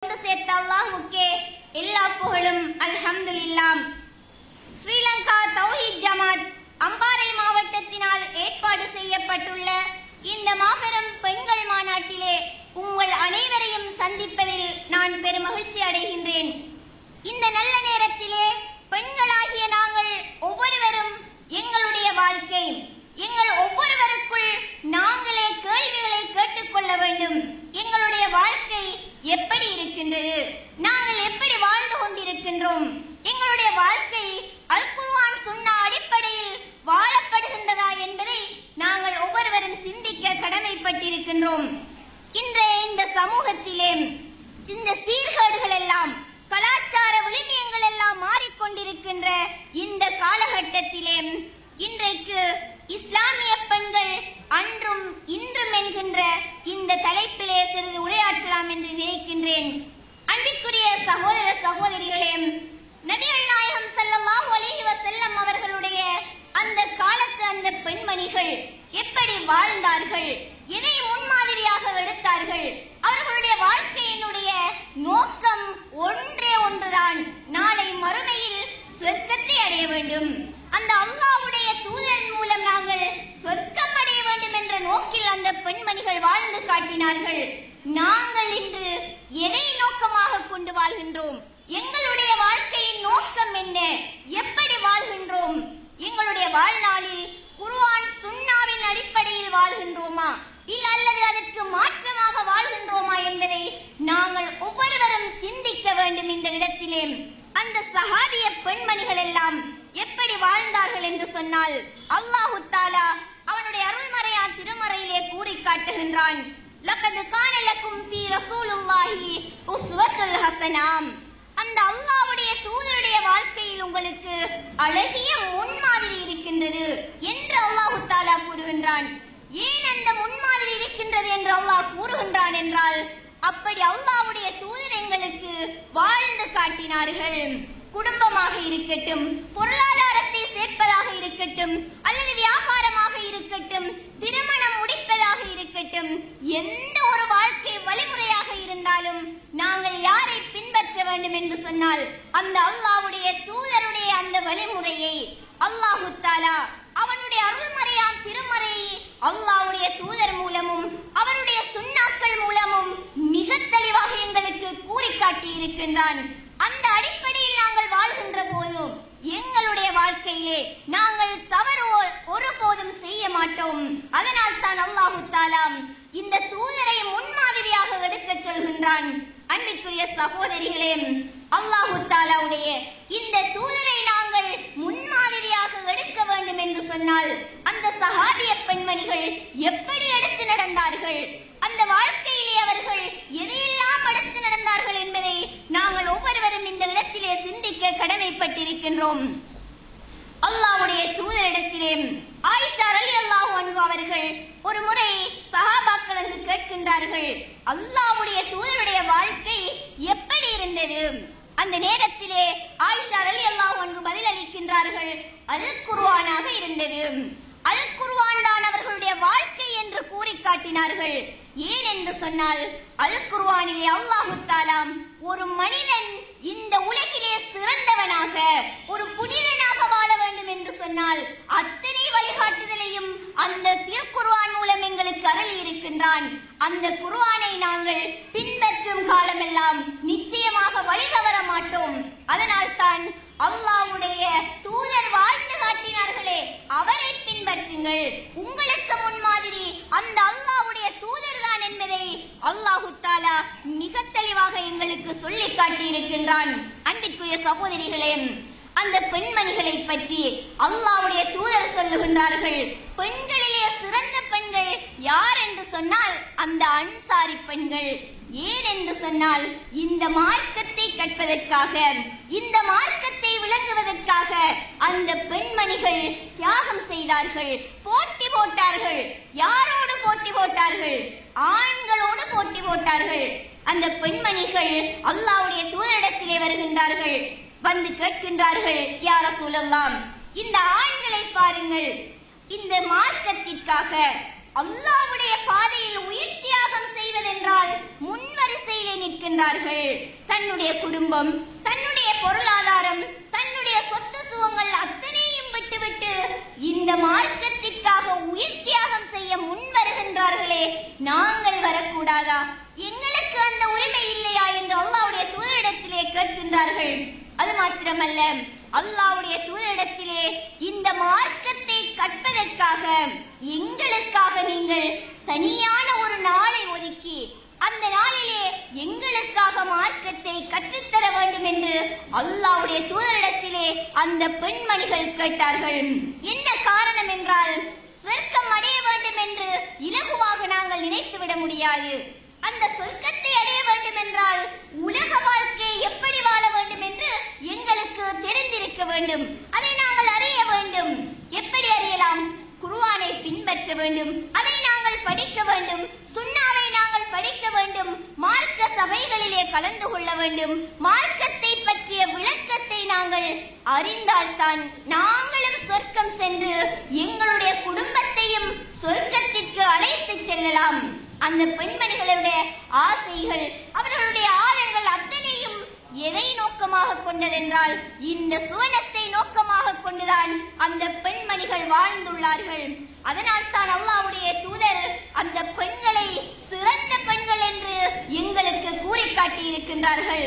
ஒன்று சேர்த்த அல்லாஹ்வுக்கே எல்லா புகழும் அல்ஹம்துலில்லாம் ஸ்ரீலங்கா தௌஹீத் ஜமாத் அம்பாறை மாவட்டத்தினால் ஏற்பாடு செய்யப்பட்டுள்ள இந்த மாபெரும் பெண்கள் மாநாட்டிலே உங்கள் அனைவரையும் சந்திப்பதில் நான் பெருமகிழ்ச்சி அடைகின்றேன் இந்த நல்ல நேரத்திலே பெண்களாகிய நாங்கள் ஒவ்வொருவரும் எங்களுடைய வாழ்க்கை எங்கள் ஒவ்வொருவருக்குள் நாங்களே கேள்விகளை கேட்டுக்கொள்ள வேண்டும் எங்களுடைய வாழ்க்கை எப்படி இருக்கின்றது நாங்கள் எப்படி வாழ்ந்து கொண்டிருக்கின்றோம் எங்களுடைய வாழ்க்கை அல் குர்ஆன் சுன்னா அடிப்படையில் வாழப்படுகின்றதா என்பதை நாங்கள் ஒவ்வொருவரும் சிந்திக்க கடமைப்பட்டிருக்கின்றோம் இன்றைய இந்த சமூகத்திலே இந்த சீர்கேடுகள் எல்லாம் கலாச்சார விழுமியங்கள் எல்லாம் மாறிக்கொண்டிருக்கின்ற இந்த காலகட்டத்திலே இன்றைக்கு இஸ்லாமிய பெண்கள் அன்றும் இன்றும் என்கின்ற இந்த தலைப்பிலே சிறிது உரையாற்றலாம் என்று நினைக்கின்றேன் அன்பிற்குரிய சகோதர சகோதரிகளே நபிகள் நாயகம் ஸல்லல்லாஹு அலைஹி வஸல்லம் அவர்களுடைய அந்த காலத்து அந்த பெண்மணிகள் எப்படி வாழ்ந்தார்கள் எதை முன்மாதிரியாக எடுத்தார்கள் அவர்களுடைய வாழ்க்கையினுடைய நோக்கம் ஒன்றே ஒன்றுதான் நாளை மறுமையில் சொர்க்கத்தை அடைய வேண்டும் அந்த அல்லாஹ்வுடைய தூதர் மூலம் நாங்கள் சொர்க்கம் அடைய வேண்டும் என்ற நோக்கில் அந்த பெண்மணிகள் வாழ்ந்து காட்டினார்கள் நாங்கள் இன்று எதை நோக்கமாக கொண்டு வாழ்கின்றோம் எங்களுடைய வாழ்க்கையின் நோக்கம் என்ன எப்படி வாழ்கின்றோம் எங்களுடைய வாழ்நாளில் குர்ஆன் சுன்னாவின் அடிப்படையில் வாழ்கின்றோமா இல்ல அல்லது அதற்கு மாற்றமாக வாழ்கின்றோமா என்பதை நாங்கள் ஒவ்வொருவரும் சிந்திக்க வேண்டும் இந்த இடத்திலே அந்த சஹாபிய பெண்மணிகள் எல்லாம் எப்படி வாழ்ந்தார்கள் என்று சொன்னால் அல்லாஹு தாலா அவனுடைய அருள்மறையா திருமறையிலே கூறி காட்டுகின்றான் லக்கது கான லக்கும் ஃபீ ரசூலுல்லாஹி உஸ்வத்துல் ஹஸனாம் அந்த அல்லாஹ்வுடைய தூதருடைய வாழ்க்கையில் உங்களுக்கு அழகிய முன்மாதிரி இருக்கின்றது என்று அல்லாஹு தாலா கூறுகின்றான் ஏன் அந்த முன்மாதிரி இருக்கின்றது என்று அல்லாஹ் கூறுகின்றான் என்றால் அப்படி அல்லாஹ்வுடைய தூதர் எங்களுக்கு வாழ்ந்து காட்டினார்கள் குடும்பமாக இருக்கட்டும் பொருளாதாரத்தை சேர்ப்பதாக இருக்கட்டும் அல்லது வியாபாரமாக இருக்கட்டும் திருமணம் முடிப்பதாக இருக்கட்டும் எந்த ஒரு வாழ்க்கை வழிமுறையாக இருந்தாலும் நாங்கள் யாரை பின்பற்ற வேண்டும் என்று சொன்னால் அந்த அல்லாஹ்வுடைய தூதருடைய அந்த வழிமுறையை அல்லாஹு தாலா அவனுடைய அருள்மறையாம் திருமறையை அல்லாஹ்வுடைய தூதர் மூலமும் அவருடைய சுண்ணாக்கள் மூலமும் மிக தெளிவாக எங்களுக்கு கூறி காட்டி இருக்கின்றான் அந்த அடிப்படையில் நாங்கள் வாழ்கின்ற போதும் எங்களுடைய வாழ்க்கையிலே நாங்கள் தவறு ஒ- ஒருபோதும் செய்ய மாட்டோம் அதனால் தான் அல்லாஹு தாலாம் இந்த தூதரை முன்மாதிரியாக எடுக்கச் சொல்கின்றான் அன்பிற்குரிய சகோதரிகளே அல்லாஹு தாலாவுடைய இந்த தூதரை நாங்கள் முன்மாதிரியாக எடுக்க வேண்டும் என்று சொன்னால் அந்த சஹாபிய பெண்மணிகள் எப்படி எடுத்து நடந்தார்கள் அந்த வாழ்க்கையிலே அவர்கள் எதையெல்லாம் எடுத்து நடந்தார்கள் என்பதை நாங்கள் ஒவ்வொருவரும் இந்த இடத்திலே சிந்திக்க கடமைப்பட்டிருக்கின்றோம் அல்லாஹ்வுடைய தூதரிடத்திலே ஆயிஷா ரலியல்லாஹு அன்ஹு அவர்கள் ஒரு முறை சஹாபாக்கள் வந்து கேட்கின்றார்கள் அல்லாஹ்வுடைய தூதருடைய வாழ்க்கை எப்படி இருந்தது அந்த நேரத்திலே ஆயிஷா ரலியல்லாஹு அன்ஹு பதிலளிக்கின்றார்கள் அல் குர்ஆனாக இருந்தது அல் குர்ஆன் தான் அவர்களுடைய வாழ்க்கை என்று கூறி காட்டினார்கள் ஏன் என்று சொன்னால் அல் குர்ஆனிலே அல்லாஹு தாலாம் ஒரு மனிதன் இந்த உலகிலே சிறந்தவனாக ஒரு புனிதனாக வாழ வேண்டும் என்று சொன்னால் அத்தனை வழிகாட்டுதலையும் அந்த திருக்குர்ஆன் மூலம் எங்களுக்கு அருளி இருக்கின்றான் அந்த குர்ஆனை நாங்கள் பின்பற்றும் காலமெல்லாம் நிச்சயமாக வழி தவற மாட்டோம் அதனால் தான் அல்லாஹ்வுடைய தூதர் வாழ்ந்து காட்டினார்களே அவரை பின்பற்றுங்கள் உங்களுக்கு முன்மாதிரி அந்த அல்லாஹ்வுடைய தூதர் தான் என்பதை அல்லாஹு தாலா மிக தெளிவாக எங்களுக்கு சொல்லி காட்டி இருக்கின்றான் அன்பிற்குரிய சகோதரிகளே அந்த பெண்மணிகளை பற்றி அல்லாஹ்வுடைய தூதர் சொல்லுகின்றார்கள் பெண்களிலே சிறந்த பெண்கள் யார் என்று சொன்னால் அந்த அன்சாரி பெண்கள் ஏன் என்று சொன்னால் இந்த மார்க்கத்தை கற்பதற்காக இந்த மார்க்கத்தை விளங்குவதற்காக அந்த பெண்மணிகள் தியாகம் செய்தார்கள் போட்டி போட்டார்கள் யாரோடு போட்டி போட்டார்கள் ஆண்களோடு போட்டி போட்டார்கள் அந்த பெண்மணிகள் அல்லாஹ்வுடைய தூதரிடத்திலே வருகின்றார்கள் வந்து கேட்கின்றார்கள் யார சொல்லலாம் இந்த ஆண்களை பாருங்கள் இந்த மார்க்கத்திற்காக அல்லாஹ்வுடைய பாதையில் உயிர் தியாகம் செய்வதென்றால் முன்வரிசையிலே நிற்கின்றார்கள் தன்னுடைய குடும்பம் தன்னுடைய பொருளாதாரம் தன்னுடைய சொத்து சுகங்கள் அத்தனையும் விட்டுவிட்டு இந்த மார்க்கத்திற்காக உயிர் தியாகம் செய்ய முன் வருகின்றார்களே நாங்கள் வரக்கூடாதா எங்களுக்கு அந்த உரிமை இல்லையா என்று அல்லாஹ்வுடைய தூதரிடத்திலே கேட்கின்றார்கள் அது மாத்திரமல்ல அல்லாஹ்வுடைய தூதரிடத்திலே இந்த மார்க்கத்தை கற்பதற்காக எங்களுக்காக நீங்கள் தனியான ஒரு நாளை ஒதுக்கி அந்த நாளிலே எங்களுக்காக மார்க்கத்தை கற்றுத்தர வேண்டும் என்று அல்லாஹ்வுடைய தூதரிடத்திலே அந்த பெண்மணிகள் கேட்டார்கள் என்ன காரணம் என்றால் சொர்க்கம் அடைய வேண்டும் என்று இலகுவாக நாங்கள் நினைத்துவிட முடியாது அந்த சொர்க்கத்தை அடைய வேண்டும் என்றால் உலக வாழ்க்கை எப்படி வாழ வேண்டும் என்று எங்களுக்கு தெரிந்திருக்க வேண்டும் அதை நாங்கள் அறிய வேண்டும் எப்படி அறியலாம் குர்ஆனை பின்பற்ற வேண்டும் அதை நாங்கள் படிக்க வேண்டும் சுன்னாவை நாங்கள் படிக்க வேண்டும் மார்க்க சபைகளிலே கலந்து கொள்ள வேண்டும் மார்க்கத்தை பற்றிய விளக்கத்தை நாங்கள் அறிந்தால்தான் நாங்களும் சொர்க்கம் சென்று எங்களுடைய குடும்பத்தையும் சொர்க்கத்திற்கு அழைத்து செல்லலாம் அந்த பெண்மணிகளுடைய ஆசைகள் அவர்களுடைய ஆழங்கள் அத்தனையும் எதை நோக்கமாக கொண்டதென்றால் இந்த சுவனத்தை நோக்கமாக கொண்டுதான் அந்த பெண்மணிகள் வாழ்ந்துள்ளார்கள் அதனால் தான் அல்லாஹ்வுடைய தூதர் அந்த பெண்களை சிறந்த பெண்கள் என்று எங்களுக்கு கூறி காட்டி இருக்கின்றார்கள்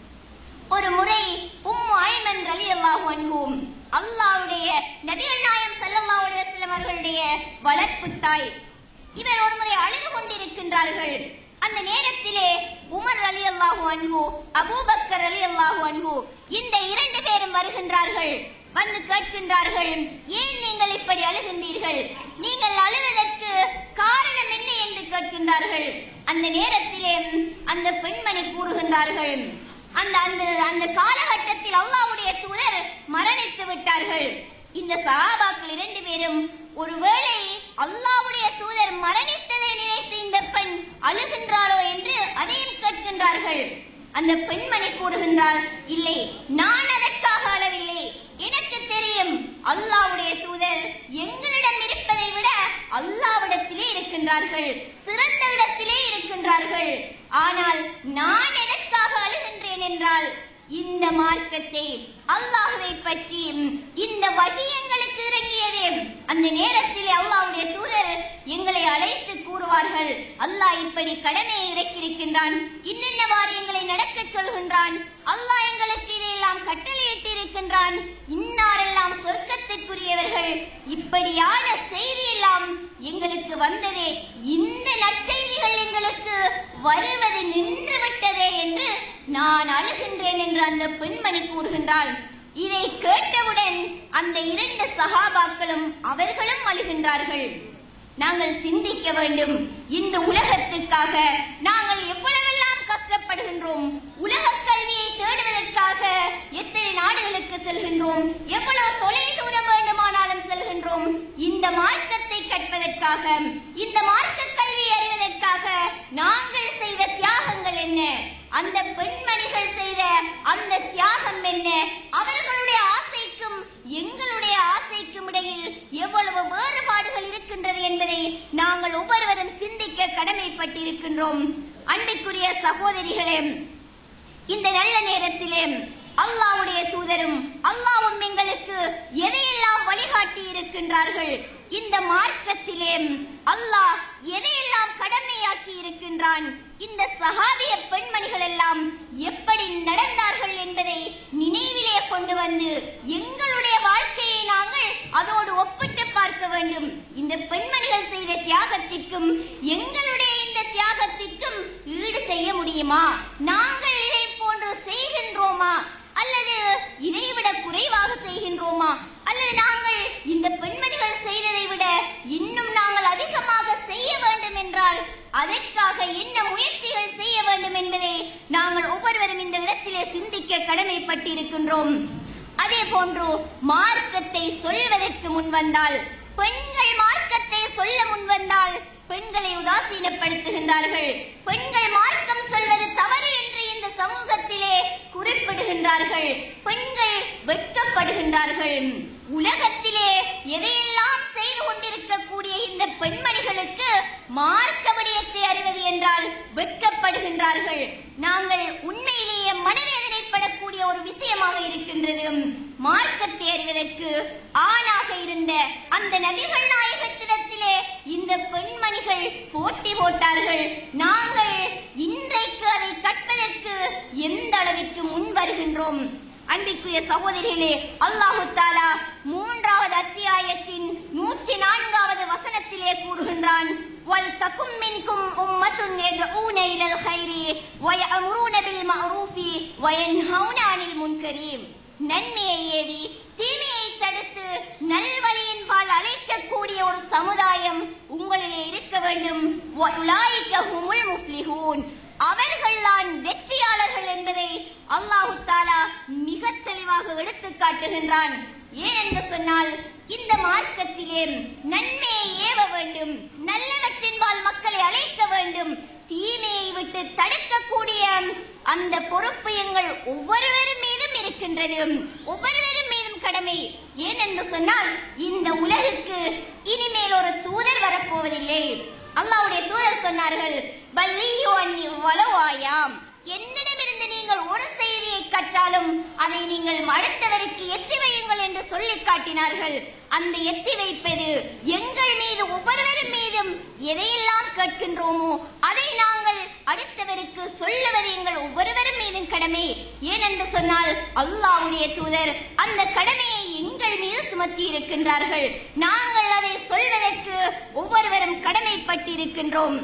ஒரு முறை உம்மு ஐமன் ரலியல்லாஹு அன்ஹும் அல்லாஹ்வுடைய நபிகள் நாயம் ஸல்லல்லாஹு அலைஹி வஸல்லம் அவர்களுடைய வளர்ப்பு தாய் இவர் ஒரு முறை அழுது கொண்டிருக்கின்றார்கள் அந்த நேரத்திலே உமர் ரலியல்லாஹு அன்ஹு அபூபக்கர் ரலியல்லாஹு அன்ஹு இந்த இரண்டு பேரும் வருகின்றார்கள் வந்து கேட்கின்றார்கள் ஏன் நீங்கள் இப்படி அழுகின்றீர்கள் நீங்கள் அழுவதற்கு காரணம் என்ன என்று கேட்கின்றார்கள் அந்த நேரத்திலே அந்த பெண்மணி கூறுகின்றார்கள் அந்த அந்த அந்த காலகட்டத்தில் அல்லாஹ்வுடைய தூதர் மரணித்து விட்டார்கள் இந்த சஹாபாக்கள் இரண்டு பேரும் ஒருவேளை அல்லாஹ்வுடைய தூதர் மரணித்ததை நினைத்து இந்த பெண் அழுகின்றாளோ என்று அதையும் கேட்கின்றார்கள் அந்த பெண்மணி கூறுகின்றாள் இல்லை நான் அதற்காக அழவில்லை எனக்கு தெரியும் அல்லாஹ்வுடைய தூதர் எங்களிடம் இருப்பதை விட அல்லாஹ்விடத்திலே இருக்கின்றார்கள் சிறந்த இடத்திலே இருக்கின்றார்கள் ஆனால் நான் எதற்காக அழுகின்றேன் என்றால் இந்த மார்க்கத்தை அல்லாஹ்வை பற்றி இந்த வகி எங்களுக்கு இறங்கியது அந்த நேரத்தில் அல்லாஹ்வுடைய தூதர் எங்களை அழைத்து கூறுவார்கள் அல்லாஹ் இப்படி கடமையை இறக்கியிருக்கின்றான் இன்னென்ன வாரியங்களை நடக்கச் சொல்கின்றான் அல்லாஹ் எங்களுக்கு இதையெல்லாம் கட்டளையிட்டு இருக்கின்றான் இன்னாரெல்லாம் சொர்க்கத்திற்குரியவர்கள் இப்படியான செய்தி எல்லாம் எங்களுக்கு வந்ததே இந்த நற்செய்திகள் எங்களுக்கு வருவது நின்று விட்டதே என்று நான் அழுகின்றேன் என்று அந்த பெண்மணி கூறுகின்றாள் இதை கேட்டவுடன் அந்த இரண்டு சகாபாக்களும் அவர்களும் அழுகின்றார்கள் நாங்கள் சிந்திக்க வேண்டும் இந்த உலகத்துக்காக நாங்கள் எவ்வளவெல்லாம் கஷ்டப்படுகின்றோம் உலக கல்வியை தேடுவதற்காக எத்தனை நாடுகளுக்கு செல்கின்றோம் எவ்வளவு தொலை தூரம் வேண்டுமானாலும் செல்கின்றோம் இந்த மார்க்கத்தை கற்பதற்காக இந்த மார்க்க கல்வி அறிவதற்காக நாங்கள் செய்த தியாகங்கள் என்ன அந்த பெண்மணிகள் செய்த அந்த தியாகம் என்ன அவர்களுடைய ஆசைக்கும் எங்களுடைய ஆசைக்கும் இடையில் எவ்வளவு வேறுபாடுகள் இருக்கின்றது என்பதை நாங்கள் ஒவ்வொருவரும் சிந்திக்க கடமைப்பட்டிருக்கின்றோம் அன்பிற்குரிய சகோதரிகளே இந்த நல்ல நேரத்திலே அல்லாஹ்வுடைய தூதரும் அல்லாஹ்வும் எங்களுக்கு எதையெல்லாம் வழிகாட்டி இருக்கின்றார்கள் இந்த மார்க்கத்திலே அல்லாஹ் எதையெல்லாம் கடமையாக்கி இருக்கின்றான் இந்த சஹாபிய பெண்மணிகள் எல்லாம் எப்படி நடந்தார்கள் என்பதை நினைவிலே கொண்டு வந்து எங்களுடைய வாழ்க்கையை நாங்கள் அதோடு ஒப்பிட்டு பார்க்க வேண்டும் இந்த பெண்மணிகள் செய்த தியாகத்திற்கும் எங்களுடைய இந்த தியாகத்திற்கும் ஈடு செய்ய முடியுமா நாங்கள் இதை போன்று செய்கின்றோமா அல்லது இதைவிட குறைவாக செய்கின்றோமா அல்லது நாங்கள் இந்த பெண்மணிகள் செய்ததை விட இன்னும் நாங்கள் அதிகமாக செய்ய வேண்டும் என்றால் அதற்காக என்ன முயற்சிகள் செய்ய வேண்டும் என்பதை நாங்கள் ஒவ்வொருவரும் இந்த இடத்திலே சிந்திக்க கடமைப்பட்டிருக்கின்றோம் அதே போன்று மார்க்கத்தை சொல்வதற்கு முன் வந்தால் பெண்கள் மார்க்கத்தை சொல்ல முன் வந்தால் பெண்களை உதாசீனப்படுத்துகின்றார்கள் பெண்கள் மார்க்கம் சொல்வது தவறு என்று இந்த சமூகத்திலே குறிப்பிடுகின்றார்கள் வெட்கப்படுகின்றார்கள் பெண்கள் வெட்கப்படுகின்றார்கள் உலகத்திலே எதையெல்லாம் செய்து கொண்டிருக்கக்கூடிய இந்த பெண்மணிகளுக்கு மார்க்க விடயத்தை அறிவது என்றால் வெட்கப்படுகின்றார்கள் நாங்கள் உண்மையிலேயே மனவேதனைப்படக்கூடிய ஒரு விஷயமாக இருக்கின்றது மார்க்கத்தை அறிவதற்கு ஆணாக இருந்த அந்த நபிகள் நாயகத்திடத்திலே இந்த பெண்மணிகள் போட்டி போட்டார்கள் நாங்கள் இன்றைக்கு அதை கற்பதற்கு எந்த அளவிற்கு முன் வருகின்றோம் அன்பிற்குரிய சகோதரிகளே அல்லாஹு தாலா மூன்றாவது அத்தியாயத்தின் நூற்றி நான்காவது வசனத்திலே கூறுகின்றான் وَلْتَكُنْ مِنْكُمْ أُمَّةٌ يَدْعُونَ إِلَى الْخَيْرِ وَيَأْمُرُونَ بِالْمَعْرُوفِ وَيَنْهَوْنَ عَنِ الْمُنكَرِ நன்மையை ஏவி தீமையை தடுத்து நல்வழியின்பால் அழைக்கக்கூடிய ஒரு சமுதாயம் உங்களிலே இருக்க வேண்டும் وَأُولَئِكَ هُمُ الْمُفْلِحُونَ அவர்கள்தான் வெற்றியாளர்கள் என்பதை அல்லாஹு தாலா மிக தெளிவாக எடுத்து காட்டுகின்றான் ஏன் என்று சொன்னால் இந்த மார்க்கத்திலே நன்மையை ஏவ வேண்டும் நல்லவற்றின்பால் மக்களை அழைக்க வேண்டும் தீமையை விட்டு தடுக்கக்கூடிய அந்த பொறுப்பு எங்கள் ஒவ்வொருவரும் மீதும் இருக்கின்றது ஒவ்வொருவரும் மீதும் கடமை ஏன் என்று சொன்னால் இந்த உலகுக்கு இனிமேல் ஒரு தூதர் வரப்போவதில்லை அல்லாவுடைய தூதர் சொன்னார்கள் பல்லியோ அன்னி வலவாயாம் என்னிடமிருந்து நீங்கள் ஒரு செய்தியை கற்றாலும் அதை நீங்கள் அடுத்தவருக்கு எத்தி வையுங்கள் என்று சொல்லி காட்டினார்கள் அந்த எத்தி வைப்பது எங்கள் மீது ஒவ்வொருவரும் மீதும் எதையெல்லாம் கேட்கின்றோமோ அதை நாங்கள் அடுத்தவருக்கு சொல்லுவது எங்கள் ஒவ்வொருவரும் மீதும் கடமை ஏனென்று சொன்னால் அல்லாவுடைய தூதர் அந்த கடமையை எங்கள் மீது சுமத்தி இருக்கின்றார்கள் நாங்கள் அதை சொல்வதற்கு ஒவ்வொருவரும் கடமைப்பட்டிருக்கின்றோம்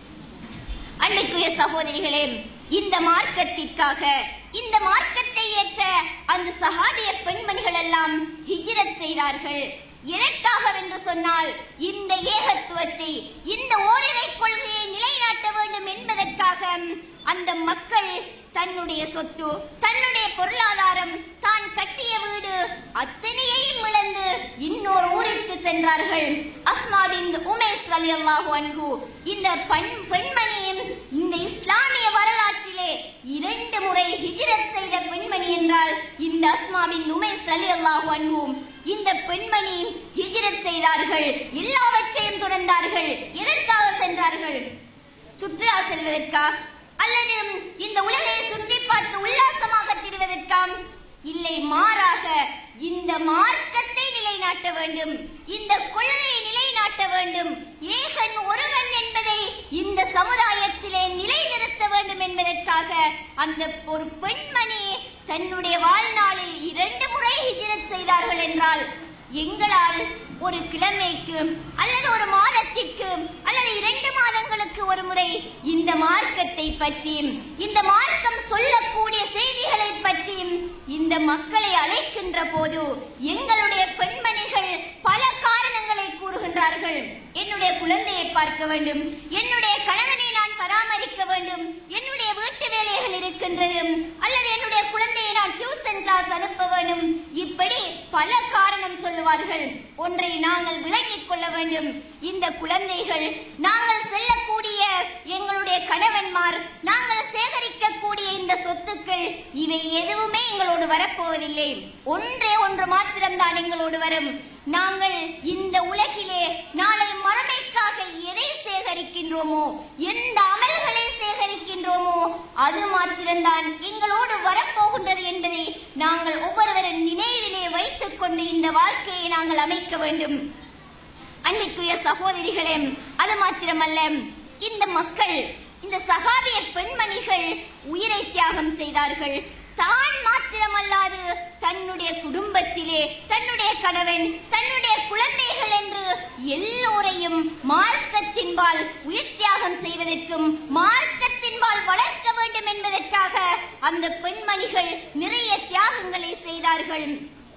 அன்னைக்குரிய சகோதரிகளே இந்த மார்க்கத்திற்காக இந்த மார்க்கத்தை ஏற்ற அந்த சஹாபிய பெண்மணிகள் எல்லாம் ஹிஜ்ரத் செய்தார்கள் எதற்காகவென்று சொன்னால் இந்த ஏகத்துவத்தை இந்த ஓரிரை கொள்கையை நிலைநாட்ட வேண்டும் என்பதற்காக அந்த மக்கள் தன்னுடைய சொத்து தன்னுடைய பொருளாதாரம் தான் கட்டிய வீடு அத்தனையையும் இழந்து இன்னொரு ஊருக்கு சென்றார்கள் அஸ்மாவின் உமேஷ் ரலியல்லாஹு அன்ஹு இந்த பெண் பெண்மணியும் இந்த இஸ்லாமிய வரலாற்றிலே இரண்டு முறை ஹிஜ்ரத் செய்த பெண்மணி என்றால் இந்த அஸ்மாவின் உமேஷ் ரலியல்லாஹு அன்ஹு இந்த பெண்மணி ஹிஜ்ரத் செய்தார்கள் எல்லாவற்றையும் துறந்தார்கள் எதற்காக சென்றார்கள் சுற்றுலா செல்வதற்கா அல்லது இந்த உலகை சுற்றி பார்த்து உல்லாசமாக திரிவதற்காம் இல்லை மாறாக இந்த மார்க்கத்தை நிலைநாட்ட வேண்டும் இந்த கொள்கையை நிலைநாட்ட வேண்டும் ஏகன் ஒருவன் என்பதை இந்த சமுதாயத்திலே நிலைநிறுத்த வேண்டும் என்பதற்காக அந்த ஒரு பெண்மணி தன்னுடைய வாழ்நாளில் இரண்டு முறை ஹிஜ்ரத் செய்தார்கள் என்றால் எங்களால் ஒரு கிழமைக்கு அல்லது ஒரு மாதத்திற்கு அல்லது இரண்டு மாதங்களுக்கு ஒரு முறை இந்த மார்க்கத்தை பற்றியும் இந்த மார்க்கம் சொல்லக்கூடிய செய்திகளை பற்றியும் இந்த மக்களை அழைக்கின்ற போது எங்களுடைய பெண்மணிகள் பல காரணங்களை கூறுகின்றார்கள் என்னுடைய குழந்தையை பார்க்க வேண்டும் என்னுடைய கணவனை நான் பராமரிக்க வேண்டும் என்னுடைய வீட்டு வேலைகள் இருக்கின்றது அல்லது என்னுடைய குழந்தையை நான் டியூஷன் கிளாஸ் அனுப்ப வேண்டும் இப்படி பல காரணம் சொல்லுவார்கள் ஒன்றை நாங்கள் விளங்கிக் கொள்ள வேண்டும் இந்த குழந்தைகள் நாங்கள் செல்லக்கூடிய எங்களுடைய கணவன்மார் நாங்கள் சேகரிக்கக்கூடிய இந்த சொத்துக்கள் இவை எதுவுமே எங்களோடு வரப்போவதில்லை ஒன்றே ஒன்று மாத்திரம்தான் எங்களோடு வரும் நாங்கள் இந்த உலகிலே நாளை மறுமைக்காக எதை சேகரிக்கின்றோமோ எந்த அமல்களை சேகரிக்கின்றோமோ அது மாத்திரம்தான் எங்களோடு வரப்போகின்றது என்பதை நாங்கள் ஒவ்வொருவரின் நினைவிலே வைத்துக் கொண்டு இந்த வாழ்க்கையை நாங்கள் அமைக்க வேண்டும் அன்பிற்குரிய சகோதரிகளே அது மாத்திரமல்ல இந்த மக்கள் இந்த சகாபிய பெண்மணிகள் உயிரை தியாகம் செய்தார்கள் தான் மாத்திரமல்லாது தன்னுடைய குடும்பத்திலே தன்னுடைய கணவன் தன்னுடைய குழந்தைகள் என்று எல்லோரையும் மார்க்கத்தின்பால் உயிர் தியாகம் செய்வதற்கும் மார்க்கத்தின்பால் வளர்க்க வேண்டும் என்பதற்காக அந்த பெண்மணிகள் நிறைய தியாகங்களை செய்தார்கள்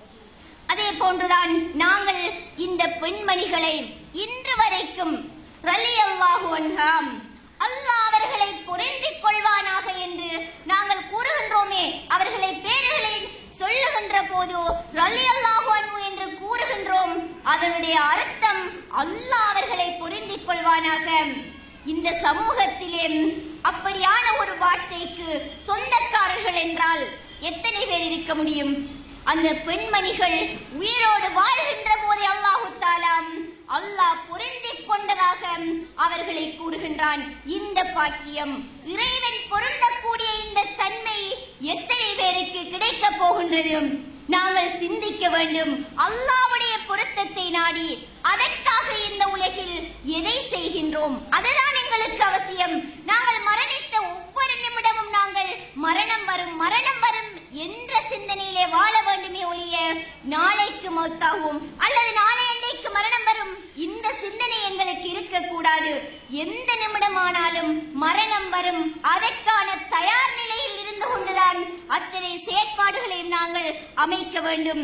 அதே போன்றுதான் நாங்கள் இந்த பெண்மணிகளை இன்று வரைக்கும் ரலியல்லாஹு அன்ஹாம் அல்லாஹ் அவர்களை பொருந்திக் கொள்வானாக என்று நாங்கள் கூறுகின்றோமே அவர்களை பேர்களை சொல்லுகின்ற போது ரலியல்லாஹு அன்ஹு என்று கூறுகின்றோம் அதனுடைய அர்த்தம் அல்லாஹ் அவர்களை பொருந்திக் கொள்வானாக இந்த சமூகத்திலே அப்படியான ஒரு வார்த்தைக்கு சொந்தக்காரர்கள் என்றால் எத்தனை பேர் இருக்க முடியும் அந்த பெண்மணிகள் உயிரோடு வாழ்கின்ற போதே அல்லாஹு தாலாம் அல்லாஹ் பொருந்திக் கொண்டதாக அவர்களை கூறுகின்றான் இந்த பாக்கியம் இறைவன் பொருந்தக்கூடிய இந்த தன்மை எத்தனை பேருக்கு கிடைக்க போகின்றது நாங்கள் சிந்திக்க வேண்டும் அல்லாஹ்வுடைய பொருத்தத்தை நாடி அதற்காக இந்த உலகில் எதை செய்கின்றோம் அதுதான் எங்களுக்கு அவசியம் நாங்கள் மரணித்த ஒவ்வொரு நிமிடமும் நாங்கள் மரணம் வரும் மரணம் வரும் என்ற சிந்தனையிலே வாழ வேண்டுமே ஒழிய நாளைக்கு மௌத்தாகும் அல்லது நாளையண்டைக்கு மரணம் வரும் இந்த சிந்தனை எங்களுக்கு இருக்கக்கூடாது எந்த நிமிடமானாலும் மரணம் வரும் அதற்கான தயார் நிலையில் இருந்து கொண்டுதான் அத்தனை செயற்பாடுகளையும் நாங்கள் அமைக்க வேண்டும்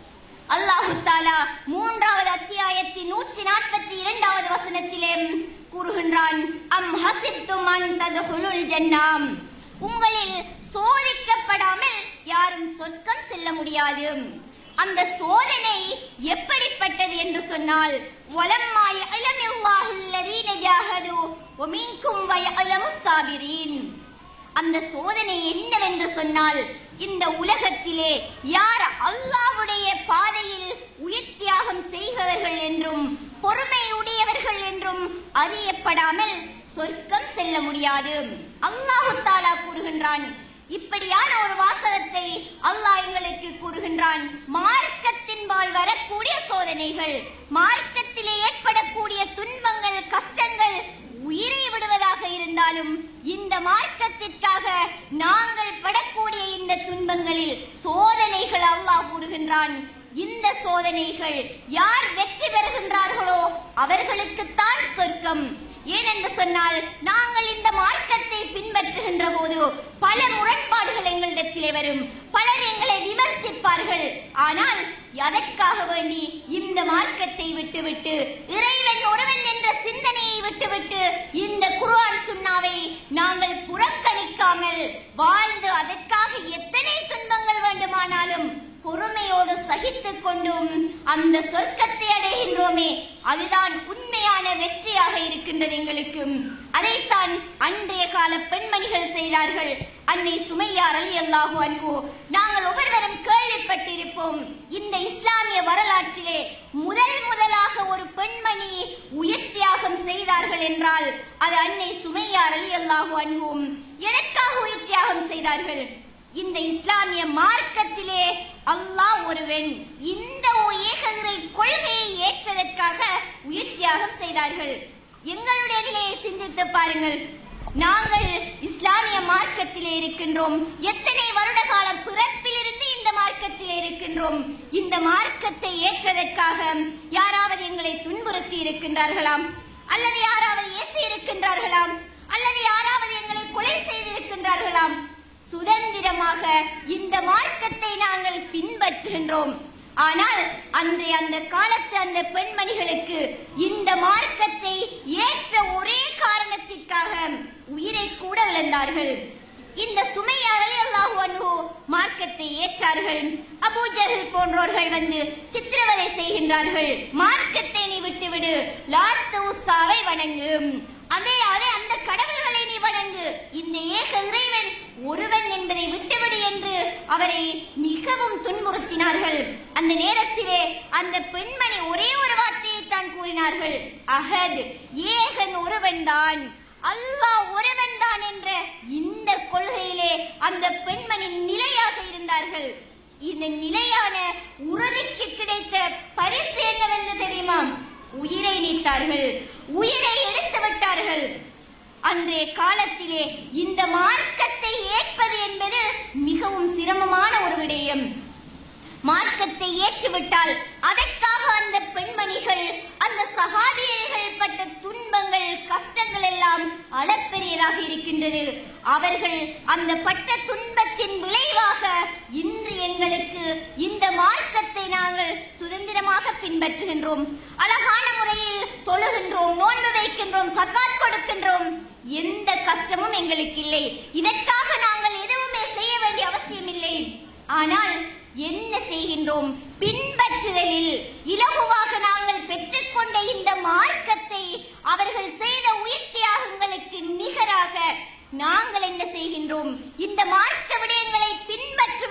அல்லாஹு தாலா மூன்றாவது அத்தியாயத்தின் நூற்றி நாற்பத்தி இரண்டாவது வசனத்திலே கூறுகின்றான் அம் ஹசிப்தும் அன் ததுகுலுல் ஜன்னாம் உங்களில் சோதிக்கப்படாமல் யாரும் சொர்க்கம் செல்ல முடியாது அந்த சோதனை எப்படிப்பட்டது என்று சொன்னால் வலம்மா யஅலமுல்லாஹு அல்லதீன ஜாஹது வமின்கும் வயஅலமு சாபிரீன் அந்த சோதனை என்னவென்று சொன்னால் இந்த உலகத்திலே யார் அல்லாஹ்வுடைய பாதையில் உயிர் தியாகம் செய்பவர்கள் என்றும் பொறுமை உடையவர்கள் என்றும் அறியப்படாமல் சொர்க்கம் செல்ல முடியாது அல்லாஹு தாலா கூறுகின்றான் இப்படியான ஒரு வாசகத்தை அல்லாஹ் எங்களுக்கு கூறுகின்றான் மார்க்கத்தின்பால் வரக்கூடிய சோதனைகள் மார்க்கத்திலே ஏற்படக்கூடிய துன்பங்கள் கஷ்டங்கள் உயிரை விடுவதாக இருந்தாலும் இந்த மார்க்கத்திற்காக நாங்கள் படக்கூடிய இந்த துன்பங்களில் சோதனைகள் அல்லாஹ் கூறுகின்றான் இந்த சோதனைகள் யார் வெற்றி பெறுகின்றார்களோ அவர்களுக்குத்தான் சொர்க்கம் ஏனென்று சொன்னால் நாங்கள் இந்த மார்க்கத்தை பின்பற்றுகின்ற போது பல முரண்பாடுகள் எங்களிடத்திலே வரும் பலர் எங்களை விமர்சிப்பார்கள் ஆனால் அதற்காக வேண்டி இந்த மார்க்கத்தை விட்டுவிட்டு இறைவன் ஒருவன் என்ற சிந்தனையை விட்டுவிட்டு இந்த குர்ஆன் சுன்னாவை நாங்கள் புறக்கணிக்காமல் வாழ்ந்து அதற்காக எத்தனை துன்பங்கள் வேண்டுமானாலும் பொறுமையோடு சகித்துக் கொண்டும் அந்த சொர்க்கத்தை அடைகின்றோமே அதுதான் உண்மையான வெற்றியாக இருக்கின்றது எங்களுக்கு அதைத்தான் அன்றைய கால பெண்மணிகள் செய்தார்கள் அன்னை சுமையார் அலி அல்லாஹு அன்பு நாங்கள் ஒவ்வொருவரும் கேள்விப்பட்டிருப்போம் இந்த இஸ்லாமிய வரலாற்றிலே முதல் முதலாக ஒரு பெண்மணி உயிர் தியாகம் செய்தார்கள் என்றால் அது அன்னை சுமையார் அலி அல்லாஹு அன்பும் எதற்காக உயிர் தியாகம் செய்தார்கள் இந்த இஸ்லாமிய மார்க்கத்திலே அல்லாஹ் ஒருவன் இந்த ஏககிரை கொள்கையை ஏற்றதற்காக உயிர் தியாகம் செய்தார்கள் எங்களுடைய நிலையை சிந்தித்து பாருங்கள் நாங்கள் இஸ்லாமிய மார்க்கத்திலே இருக்கின்றோம் எத்தனை வருட காலம் பிறப்பிலிருந்து இந்த மார்க்கத்திலே இருக்கின்றோம் இந்த மார்க்கத்தை ஏற்றதற்காக யாராவது எங்களை துன்புறுத்தி இருக்கின்றார்களாம் அல்லது யாராவது ஏசி இருக்கின்றார்களாம் அல்லது யாராவது எங்களை கொலை செய்திருக்கின்றார்களாம் சுதந்திரமாக இந்த மார்க்கத்தை நாங்கள் பின்பற்றுகின்றோம் ஆனால் அன்றைய அந்த காலத்து அந்த பெண்மணிகளுக்கு இந்த மார்க்கத்தை ஏற்ற ஒரே காரணத்திற்காக உயிரை கூட இழந்தார்கள் இந்த சுமையாரை அல்லாஹு அன்ஹு மார்க்கத்தை ஏற்றார்கள் அபூஜஹல் போன்றோர்கள் வந்து சித்திரவதை செய்கின்றார்கள் மார்க்கத்தை நீ விட்டுவிடு லாத்து உஸ்ஸாவை வணங்கு அதே அதே அந்த கடவுள்களை நீ வணங்கு இந்த ஏக இறைவன் ஒருவன் என்பதை விட்டுவிடு என்று அவரை மிகவும் துன்புறுத்தினார்கள் அந்த நேரத்திலே அந்த பெண்மணி ஒரே ஒரு வார்த்தையை தான் கூறினார்கள் அஹத் ஏகன் ஒருவன் தான் அல்லாஹ் ஒருவன் தான் என்ற இந்த கொள்கையிலே அந்த பெண்மணி நிலையாக இருந்தார்கள் இந்த நிலையான உறுதிக்கு கிடைத்த பரிசு என்னவென்று தெரியுமா உயிரை நீத்தார்கள் உயிரை எடுத்து விட்டார்கள் அன்றைய காலத்திலே இந்த மார்க்கத்தை ஏற்பது என்பது மிகவும் சிரமமான ஒரு விடயம் மார்க்கத்தை ஏற்றுவிட்டால் அதற்காக அந்த பெண்மணிகள் அந்த சகாபியர்கள் பட்ட துன்பங்கள் கஷ்டங்கள் எல்லாம் அளப்பெரியதாக இருக்கின்றது அவர்கள் அந்த பட்ட துன்பத்தின் விளைவாக இன்று எங்களுக்கு இந்த மார்க்கத்தை நாங்கள் சுதந்திரமாக பின்பற்றுகின்றோம் அழகான முறையில் தொழுகின்றோம் நோன்பு வைக்கின்றோம் சக்காத் கொடுக்கின்றோம் எந்த கஷ்டமும் எங்களுக்கு இல்லை இதற்காக நாங்கள் எதுவுமே செய்ய வேண்டிய அவசியம் இல்லை ஆனால் என்ன செய்கின்றோம் பின்பற்றுதலில் இலகுவாக நாங்கள் பெற்றுக்கொண்ட இந்த மார்க்கத்தை அவர்கள் செய்த உயிர் தியாகங்களுக்கு நிகராக நாங்கள் என்ன செய்கின்றோம் இந்த மார்க்க விடயங்களை பின்பற்றும்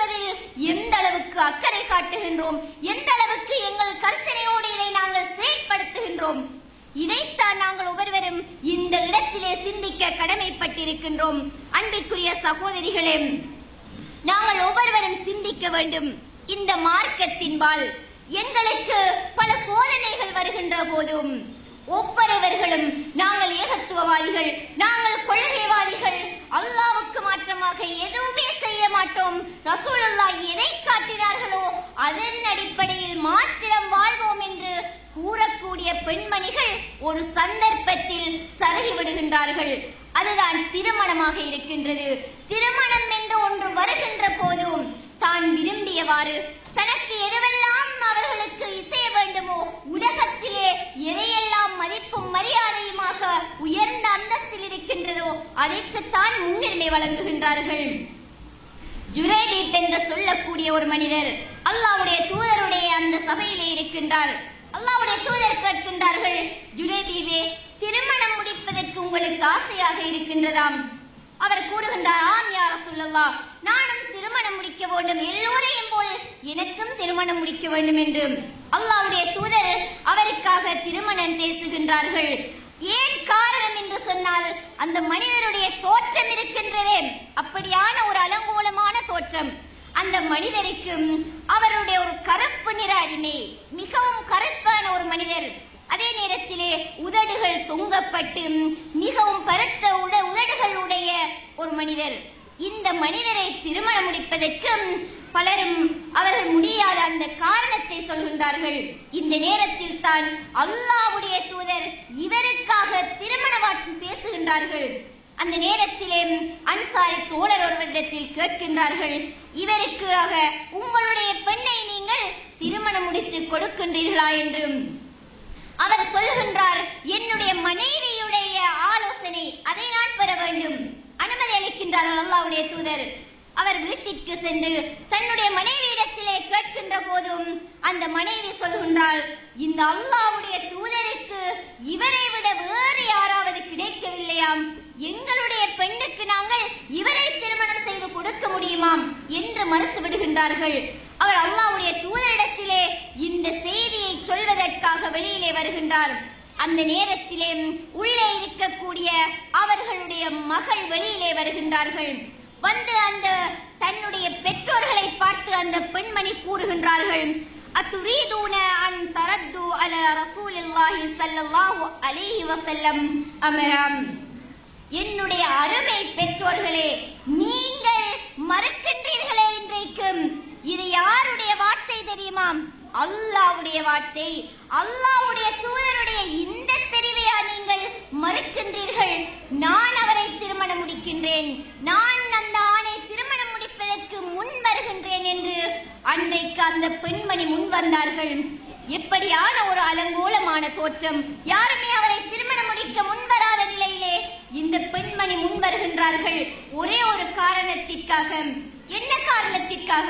அளவுக்கு அக்கறை காட்டுகின்றோம் எந்த அளவுக்கு எங்கள் கர்சனையோடு இதை நாங்கள் செயற்படுத்துகின்றோம் இதைத்தான் நாங்கள் ஒவ்வொருவரும் இந்த இடத்திலே சிந்திக்க கடமைப்பட்டிருக்கின்றோம் அன்பிற்குரிய சகோதரிகளே நாங்கள் ஒவ்வொருவரும் சிந்திக்க வேண்டும் இந்த மார்க்கத்தின்பால் எங்களுக்கு பல சோதனைகள் வருகின்ற போதும் ஒவ்வொருவர்களும் நாங்கள் ஏகத்துவவாதிகள் நாங்கள் கொள்கைவாதிகள் அல்லாவுக்கு மாற்றமாக எதுவுமே செய்ய மாட்டோம் ரசூலுல்லாஹ் எதை காட்டினார்களோ அதன் அடிப்படையில் மாத்திரம் வாழ்வோம் என்று கூறக்கூடிய பெண்மணிகள் ஒரு சந்தர்ப்பத்தில் சருகி விடுகின்றார்கள் அதுதான் திருமணமாக இருக்கின்றது திருமணம் என்று ஒன்று வருகின்ற போதும் தான் விரும்பியவாறு தனக்கு எதுவெல்லாம் அவர்களுக்கு இசைய வேண்டுமோ உலகத்திலே எதையெல்லாம் மதிப்பும் மரியாதையுமாக உயர்ந்த அந்தஸ்தில் இருக்கின்றதோ அதற்குத்தான் முன்னுரிமை வழங்குகின்றார்கள் ஜுரேதீத் என்று சொல்லக்கூடிய ஒரு மனிதர் அல்லாவுடைய தூதருடைய அந்த சபையிலே இருக்கின்றார் அல்லாவுடைய தூதர் கேட்கின்றார்கள் ஜுரேதீவே திருமணம் முடிப்பதற்கு உங்களுக்கு ஆசையாக இருக்கின்றதாம் அவர் கூறுகின்றார் ஆம் யார சொல்லல்லா நானும் திருமணம் முடிக்க வேண்டும் எல்லோரையும் போல் எனக்கும் திருமணம் முடிக்க வேண்டும் என்று அல்லாவுடைய தூதர் அவருக்காக திருமணம் பேசுகின்றார்கள் ஏன் காரணம் என்று சொன்னால் அந்த மனிதருடைய தோற்றம் இருக்கின்றதே அப்படியான ஒரு அலங்கோலமான தோற்றம் அந்த மனிதருக்கு அவருடைய ஒரு கருப்பு நிற அடிமை மிகவும் கருப்பான ஒரு மனிதர் அதே நேரத்திலே உதடுகள் தொங்கப்பட்டு மிகவும் பருத்த உட உதடுகள் உடைய ஒரு மனிதர் இந்த மனிதரை திருமணம் முடிப்பதற்கு பலரும் அவர்கள் முடியாத அந்த காரணத்தை சொல்கின்றார்கள் இந்த நேரத்தில் தான் அல்லாஹ்வுடைய தூதர் இவருக்காக திருமண வாக்கு பேசுகின்றார்கள் அந்த நேரத்திலே அன்சாரி தோழர் ஒருவரிடத்தில் கேட்கின்றார்கள் இவருக்காக உங்களுடைய பெண்ணை நீங்கள் திருமணம் முடித்து கொடுக்கின்றீர்களா என்று அவர் சொல்லுகின்றார் என்னுடைய மனைவியுடைய ஆலோசனை அதை நான் பெற வேண்டும் அனுமதி அளிக்கின்றார்கள் அல்லாவுடைய தூதர் அவர் வீட்டிற்கு சென்று தன்னுடைய மனைவியிடத்திலே கேட்கின்ற போதும் அந்த மனைவி சொல்கின்றாள் இந்த அல்லாவுடைய தூதருக்கு இவரை விட வேறு யாராவது கிடைக்கவில்லையாம் எங்களுடைய பெண்ணுக்கு நாங்கள் இவரை திருமணம் செய்து கொடுக்க முடியுமாம் என்று மறுத்து விடுகின்றார்கள் அவர் அல்லாவுடைய தூதரிடத்திலே இந்த செய்தியை சொல்வதற்காக வெளியிலே வருகின்றார் அந்த நேரத்திலே உள்ளே இருக்கக்கூடிய அவர்களுடைய மகள் வெளியிலே வருகின்றார்கள் வந்து அந்த தன்னுடைய பெற்றோர்களை பார்த்து அந்த பெண்மணி கூறுகின்றார்கள் அத்துரீதூன அன் தரத்து அல ரசூலில்லாஹி ஸல்லல்லாஹு அலைஹி வஸல்லம் அமரம் என்னுடைய அருமை பெற்றோர்களே நீங்கள் மறுக்கின்றீர்களே இன்றைக்கும் இது யாருடைய வார்த்தை தெரியுமா அல்லாவுடைய வார்த்தை அல்லாவுடைய தூதருடைய இந்த தெரிவையா நீங்கள் மறுக்கின்றீர்கள் நான் அவரை திருமணம் முடிக்கின்றேன் நான் அந்த ஆணை திருமணம் முடிப்பதற்கு முன் வருகின்றேன் என்று அன்றைக்கு அந்த பெண்மணி முன் வந்தார்கள் எப்படியான ஒரு அலங்கோலமான தோற்றம் யாருமே அவரை திருமணம் முடிக்க முன்வராத நிலையிலே இந்த பெண்மணி முன் வருகின்றார்கள் ஒரே ஒரு காரணத்திற்காக என்ன காரணத்திற்காக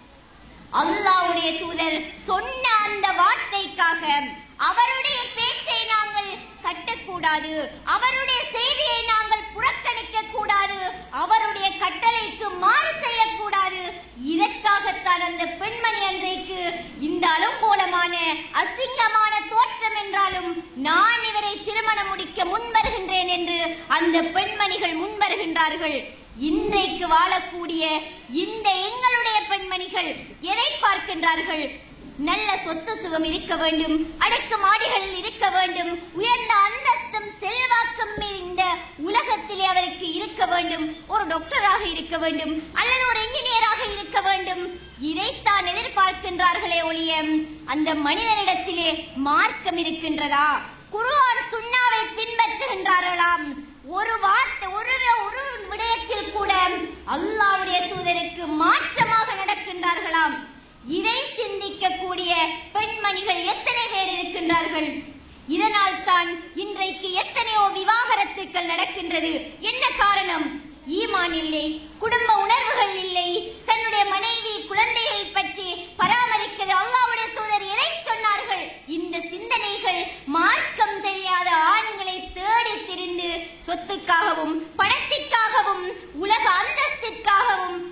அல்லாவுடைய தூதர் சொன்ன அந்த வார்த்தைக்காக அவருடைய பேச்சை நாங்கள் தட்டக்கூடாது அவருடைய செய்தியை நாங்கள் புறக்கணிக்க கூடாது அவருடைய கட்டளைக்கு மாறு செய்யக்கூடாது இதற்காகத்தான் அந்த பெண்மணி அன்றைக்கு இந்த அலங்கோலமான அசிங்கமான தோற்றம் என்றாலும் நான் இவரை திருமணம் முடிக்க முன் வருகின்றேன் என்று அந்த பெண்மணிகள் முன் வருகின்றார்கள் இன்றைக்கு வாழக்கூடிய இந்த எங்களுடைய பெண்மணிகள் எதை பார்க்கின்றார்கள் நல்ல சொத்து சுகம் இருக்க வேண்டும் அடக்கு மாடிகளில் இருக்க வேண்டும் உயர்ந்த அந்தஸ்தும் செல்வாக்கும் இந்த உலகத்திலே அவருக்கு இருக்க வேண்டும் ஒரு டாக்டராக இருக்க வேண்டும் அல்லது ஒரு இன்ஜினியராக இருக்க வேண்டும் இதைத்தான் எதிர்பார்க்கின்றார்களே ஒழிய அந்த மனிதனிடத்திலே மார்க்கம் இருக்கின்றதா குர்ஆன் சுன்னாவை பின்பற்றுகின்றார்களாம் ஒரு வார்த்தை ஒரு ஒரு விடயத்தில் கூட அல்லாஹ்வுடைய தூதருக்கு மாற்றமாக நடக்கின்றார்களாம் இதை சிந்திக்கக்கூடிய பெண்மணிகள் எத்தனை பேர் இருக்கின்றார்கள் இதனால் தான் இன்றைக்கு எத்தனையோ விவாகரத்துக்கள் நடக்கின்றது என்ன காரணம் ஈமான் இல்லை குடும்ப உணர்வுகள் இல்லை தன்னுடைய மனைவி குழந்தைகளை பற்றி பராமரிக்கிறது அல்லாஹ்வுடைய தூதர் எதை சொன்னார்கள் இந்த சிந்தனைகள் மார்க்கம் தெரியாத ஆண்களை தேடி திரிந்து சொத்துக்காகவும் பணத்திற்காகவும் உலக அந்தஸ்திற்காகவும் திருமணம்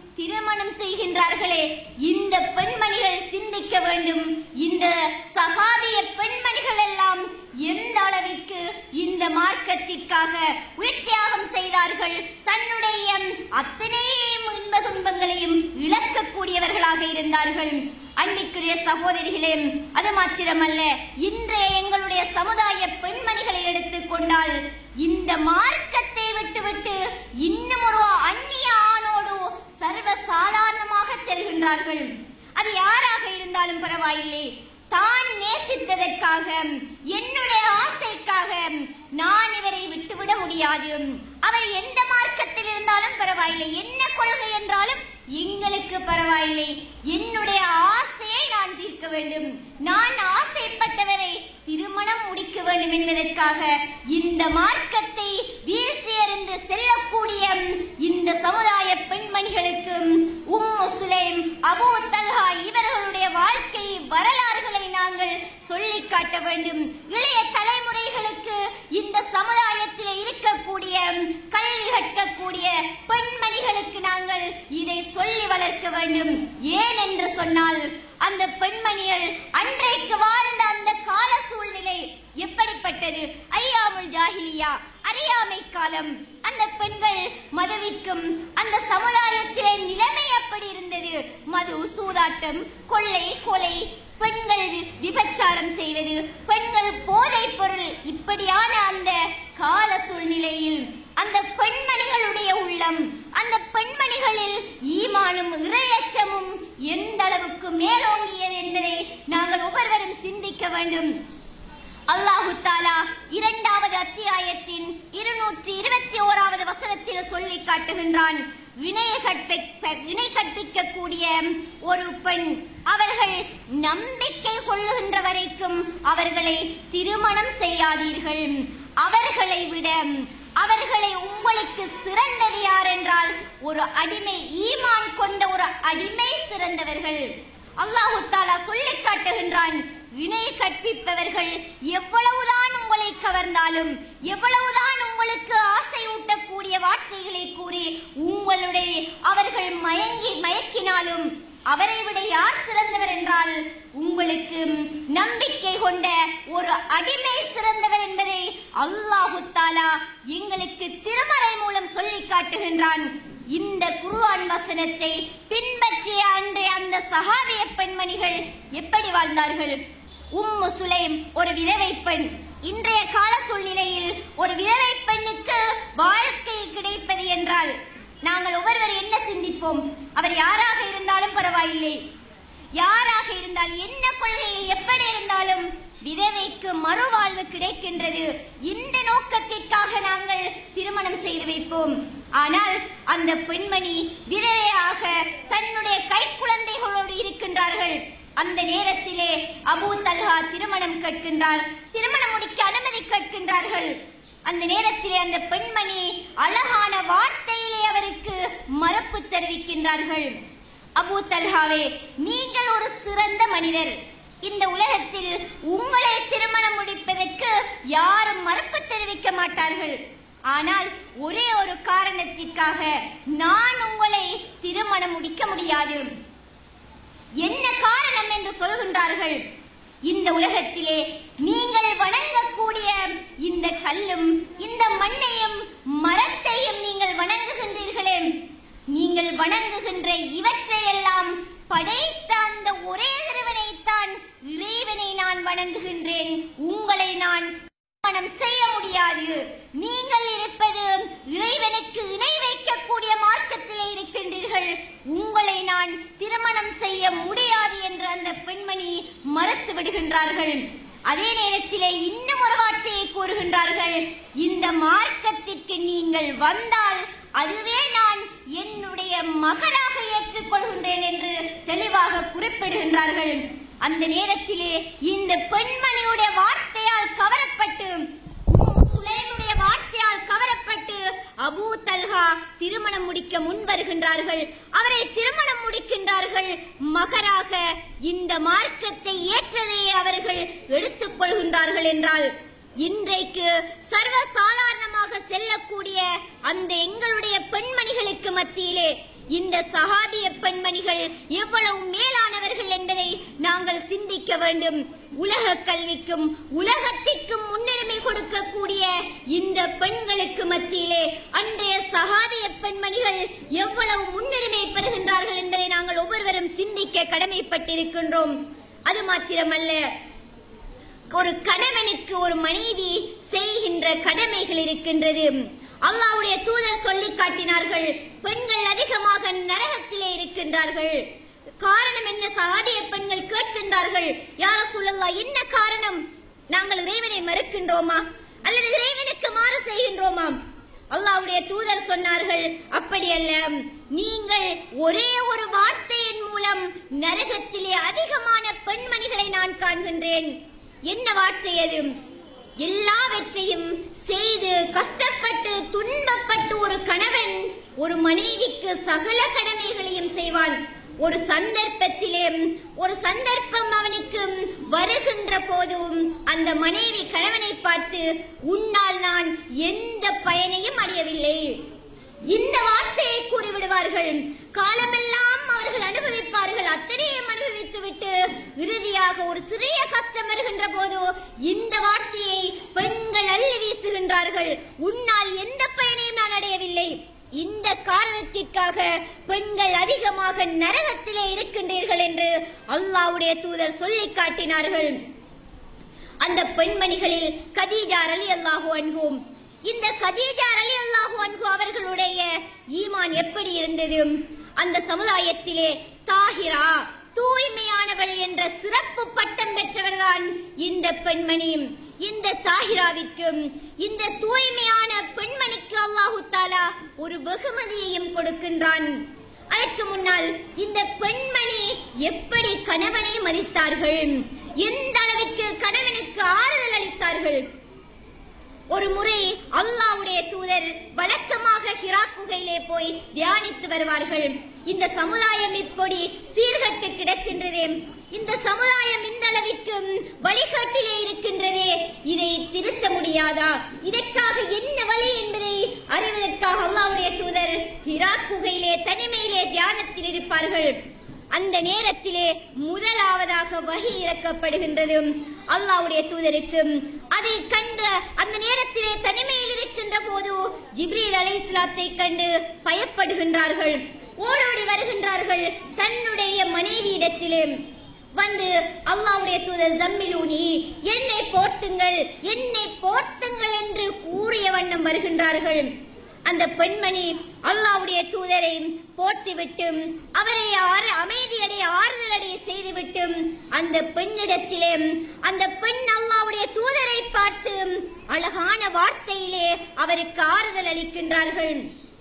திருமணம் செய்கின்றார்களே இந்த பெண்மணிகள் சிந்திக்க வேண்டும் இந்த சகாபிய பெண்மணிகள் எல்லாம் எந்த அளவிற்கு இந்த மார்க்கத்திற்காக உயிர்த்தியாகம் செய்தார்கள் தன்னுடைய அத்தனை இன்ப துன்பங்களையும் இழக்கக்கூடியவர்களாக இருந்தார்கள் அன்பிற்குரிய சகோதரிகளே அது மாத்திரமல்ல இன்றைய எங்களுடைய சமுதாய பெண்மணிகளை எடுத்துக்கொண்டால் இந்த மார்க்கத்தை விட்டுவிட்டு இன்னும் ஒரு அந்நிய ஆணோடு சர்வ சாதாரணமாக செல்கின்றார்கள் அது யாராக இருந்தாலும் பரவாயில்லை தான் நேசித்ததற்காக என்னுடைய ஆசைக்காக நான் இவரை விட்டுவிட முடியாது அவர் எந்த மார்க்கத்தில் இருந்தாலும் பரவாயில்லை என்ன கொள்கை என்றாலும் எங்களுக்கு பரவாயில்லை என்னுடைய ஆசையை நான் தீர்க்க வேண்டும் நான் ஆசைப்பட்டவரை திருமணம் முடிக்க வேண்டும் என்பதற்காக இந்த மார்க்கத்தை வீசி எறிந்து செல்லக்கூடிய இந்த சமுதாய பெண்மணிகளுக்கு உம்மு சுலைம் அபூ தல்ஹா இவர்களுடைய வாழ்க்கை வரலாறுகளை நாங்கள் சொல்லி காட்ட வேண்டும் இளைய தலைமுறைகளுக்கு இந்த சமுதாயத்தில் இருக்கக்கூடிய கல்வி கற்கக்கூடிய பெண்மணிகளுக்கு நாங்கள் இதை சொல்லி வளர்க்க வேண்டும் ஏன் என்று சொன்னால் அந்த பெண்மணிகள் அன்றைக்கு வாழ்ந்த அந்த கால சூழ்நிலை எப்படிப்பட்டது ஐயாமுல் ஜாஹிலியா அறியாமை காலம் அந்த பெண்கள் மதுவிற்கும் அந்த சமுதாயத்திலே நிலைமை அப்படி இருந்தது மது சூதாட்டம் கொள்ளை கொலை பெண்கள் வி- விபச்சாரம் செய்வது பெண்கள் போதைப் பொருள் இப்படியான அந்த கால சூழ்நிலையில் அந்த பெண்மணிகளுடைய உள்ளம் அந்த பெண்மணிகளில் ஈமானும் இறையச்சமும் எந்த அளவுக்கு மேலோங்கியது என்பதை நாங்கள் ஒவ்வொருவரும் சிந்திக்க வேண்டும் அல்லாஹு தாலா இரண்டாவது அத்தியாயத்தின் இருநூற்றி இருபத்தி ஓராவது வசனத்தில் சொல்லி காட்டுகின்றான் வினய கற்பிக்க வினை கற்பிக்கக்கூடிய ஒரு பெண் அவர்கள் நம்பிக்கை கொள்ளுகின்ற வரைக்கும் அவர்களை திருமணம் செய்யாதீர்கள் அவர்களை விட அவர்களை உங்களுக்கு சிறந்தது யார் என்றால் ஒரு அடிமை ஈமான் கொண்ட ஒரு அடிமை சிறந்தவர்கள் அல்லாஹு தாலா சொல்லி காட்டுகின்றான் வினை கற்பிப்பவர்கள் எவ்வளவுதான் உங்களை கவர்ந்தாலும் எவ்வளவுதான் உங்களுக்கு ஆசை ஊட்டக்கூடிய வார்த்தைகளை கூறி உங்களுடைய அவர்கள் மயங்கி மயக்கினாலும் அவரை விட யார் சிறந்தவர் என்றால் உங்களுக்கு நம்பிக்கை கொண்ட ஒரு அடிமை சிறந்தவர் என்பதை அல்லாஹு தாலா எங்களுக்கு திருமறை மூலம் சொல்லி காட்டுகின்றான் இந்த குர்ஆன் வசனத்தை பின்பற்றிய அன்றைய அந்த சஹாபிய பெண்மணிகள் எப்படி வாழ்ந்தார்கள் உம்மு சுலைம் ஒரு விதவை பெண் இன்றைய கால சூழ்நிலையில் ஒரு விதவை பெண்ணுக்கு வாழ்க்கை கிடைப்பது என்றால் நாங்கள் ஒவ்வொருவர் என்ன சிந்திப்போம் அவர் யாராக இருந்தாலும் பரவாயில்லை யாராக இருந்தால் என்ன கொள்கையில் எப்படி இருந்தாலும் விதவைக்கு மறுவாழ்வு கிடைக்கின்றது இந்த நோக்கத்திற்காக நாங்கள் திருமணம் செய்து வைப்போம் ஆனால் அந்த பெண்மணி விதவையாக தன்னுடைய கைக்குழந்தைகளோடு இருக்கின்றார்கள் அந்த நேரத்திலே அபூ தல்ஹா திருமணம் கேட்கின்றார் திருமணம் முடிக்க அனுமதி கேட்கின்றார்கள் அந்த நேரத்திலே அந்த பெண்மணி அழகான வார்த்தையிலே அவருக்கு மறுப்பு தெரிவிக்கின்றார்கள் அபூ தல்ஹாவே நீங்கள் ஒரு சிறந்த மனிதர் இந்த உலகத்தில் உங்களை திருமணம் முடிப்பதற்கு யாரும் மறுப்பு தெரிவிக்க மாட்டார்கள் ஆனால் ஒரே ஒரு காரணத்திற்காக நான் உங்களை திருமணம் முடிக்க முடியாது என்ன காரணம் என்று சொல்கின்றார்கள் இந்த உலகத்திலே நீங்கள் வணங்கக்கூடிய இந்த கல்லும் இந்த மண்ணையும் மரத்தையும் நீங்கள் வணங்குகின்றீர்களே நீங்கள் வணங்குகின்ற இவற்றையெல்லாம் படைத்த அந்த ஒரே இறைவனைத்தான் இறைவனை நான் வணங்குகின்றேன் உங்களை நான் திருமணம் செய்ய முடியாது நீங்கள் இருப்பது இறைவனுக்கு இணை வைக்கக்கூடிய மார்க்கத்திலே இருக்கின்றீர்கள் உங்களை நான் திருமணம் செய்ய முடியாது என்று அந்த பெண்மணி மறுத்து விடுகின்றார்கள் அதே நேரத்திலே இன்னும் ஒரு வார்த்தையை கூறுகின்றார்கள் இந்த மார்க்கத்திற்கு நீங்கள் வந்தால் அதுவே நான் என்னுடைய மகனாக ஏற்றுக்கொள்கின்றேன் என்று தெளிவாக குறிப்பிடுகின்றார்கள் அந்த நேரத்திலே இந்த பெண்மணியுடைய வார்த்தையால் கவரப்பட்டு உம் சுலைமுடைய வார்த்தையால் கவரப்பட்டு அபூ தல்ஹா திருமணம் முடிக்க முன் வருகின்றார்கள் அவரை திருமணம் முடிக்கின்றார்கள் மகராக இந்த மார்க்கத்தை ஏற்றதை அவர்கள் எடுத்துக் கொள்கின்றார்கள் என்றால் இன்றைக்கு சர்வ சாதாரணமாக செல்லக்கூடிய அந்த எங்களுடைய பெண்மணிகளுக்கு மத்தியிலே இந்த சஹாபிய பெண்மணிகள் எவ்வளவு மேலானவர்கள் என்பதை நாங்கள் சிந்திக்க வேண்டும் உலக கல்விக்கும் உலகத்திற்கும் முன்னுரிமை கொடுக்கக்கூடிய இந்த பெண்களுக்கு மத்தியிலே அன்றைய சகாபிய பெண்மணிகள் எவ்வளவு முன்னுரிமை பெறுகின்றார்கள் என்பதை நாங்கள் ஒவ்வொருவரும் சிந்திக்க கடமைப்பட்டிருக்கின்றோம் அது மாத்திரமல்ல ஒரு கணவனுக்கு ஒரு மனைவி செய்கின்ற கடமைகள் இருக்கின்றது அல்லாஹ்வுடைய தூதர் சொல்லி காட்டினார்கள் பெண்கள் அதிகமாக நரகத்திலே இருக்கின்றார்கள் காரணம் என்ன சகாதிய பெண்கள் கேட்கின்றார்கள் யார சொல்லலாம் என்ன காரணம் நாங்கள் இறைவனை மறுக்கின்றோமா அல்லது இறைவனுக்கு மாறு செய்கின்றோமா அல்லாஹ்வுடைய தூதர் சொன்னார்கள் அப்படி அல்ல நீங்கள் ஒரே ஒரு வார்த்தையின் மூலம் நரகத்திலே அதிகமான பெண்மணிகளை நான் காண்கின்றேன் என்ன வார்த்தை அது எல்லாவற்றையும் செய்து கஷ்டப்பட்டு துன்பப்பட்டு ஒரு கணவன் ஒரு மனைவிக்கு சகல கடமைகளையும் செய்வான் ஒரு சந்தர்ப்பத்திலே ஒரு சந்தர்ப்பம் அவனுக்கு வருகின்ற போதும் அந்த மனைவி கணவனை பார்த்து உன்னால் நான் எந்த பயனையும் அடையவில்லை இந்த வார்த்தையை கூறிவிடுவார்கள் காலமெல்லாம் அவர்கள் அனுபவிப்பார்கள் அத்தனையும் அனுபவித்து விட்டு இறுதியாக ஒரு சிறிய கஷ்டம் வருகின்ற போது இந்த வார்த்தையை பெண்கள் அள்ளி வீசுகின்றார்கள் உன்னால் எந்த பயனையும் நான் அடையவில்லை இந்த காரணத்திற்காக பெண்கள் அதிகமாக நரகத்திலே இருக்கின்றீர்கள் என்று அல்லாஹ்வுடைய தூதர் சொல்லி காட்டினார்கள் அந்த பெண்மணிகளில் கதீஜா அலி அல்லாஹு அன்ஹும் இந்த கதீஜா அலி அல்லாஹு அன்ஹு அவர்களுடைய ஈமான் எப்படி இருந்தது அந்த சமுதாயத்திலே தாஹிரா தூய்மையானவள் என்ற சிறப்பு பட்டம் பெற்றவர்தான் இந்த பெண்மணி இந்த தாஹிராவிற்கும் இந்த தூய்மையான பெண்மணிக்கு அல்லாஹு தாலா ஒரு வெகுமதியையும் கொடுக்கின்றான் அதற்கு முன்னால் இந்த பெண்மணி எப்படி கணவனை மதித்தார்கள் எந்த அளவிற்கு கணவனுக்கு ஆறுதல் அளித்தார்கள் ஒரு முறை அல்லாஹ்வுடைய தூதர் வழக்கமாக ஹிரா குகையிலே போய் தியானித்து வருவார்கள் இந்த சமுதாயம் இப்படி சீர்கட்டு கிடக்கின்றதே இந்த சமுதாயம் இந்த அளவிற்கு வழிகாட்டிலே இருக்கின்றதே இதை திருத்த முடியாதா இதற்காக என்ன வழி என்பதை அறிவதற்காக அல்லாஹ்வுடைய தூதர் ஹிரா குகையிலே தனிமையிலே தியானத்தில் இருப்பார்கள் அந்த நேரத்திலே முதலாவதாக வகி இறக்கப்படுகின்றது அல்லாஹ்வுடைய தூதருக்கு அதை கண்டு அந்த நேரத்திலே தனிமையில் இருக்கின்ற போது ஜிப்ரீல் அலைஹிஸ்ஸலாத்தை கண்டு பயப்படுகின்றார்கள் ஓடோடி வருகின்றார்கள் தன்னுடைய மனைவியிடத்திலே வந்து அல்லாஹ்வுடைய தூதர் ஜம்மிலூனி என்னை போர்த்துங்கள் என்னை போர்த்துங்கள் என்று கூறிய வண்ணம் வருகின்றார்கள் அந்த பெண்மணி அல்லாஹ்வுடைய தூதரை போர்த்திவிட்டு அவரை ஆறு அமைதியடைய ஆறுதலடைய செய்துவிட்டு அந்த பெண்ணிடத்திலே அந்த பெண் அல்லாஹ்வுடைய தூதரை பார்த்து அழகான வார்த்தையிலே அவருக்கு ஆறுதல் அளிக்கின்றார்கள்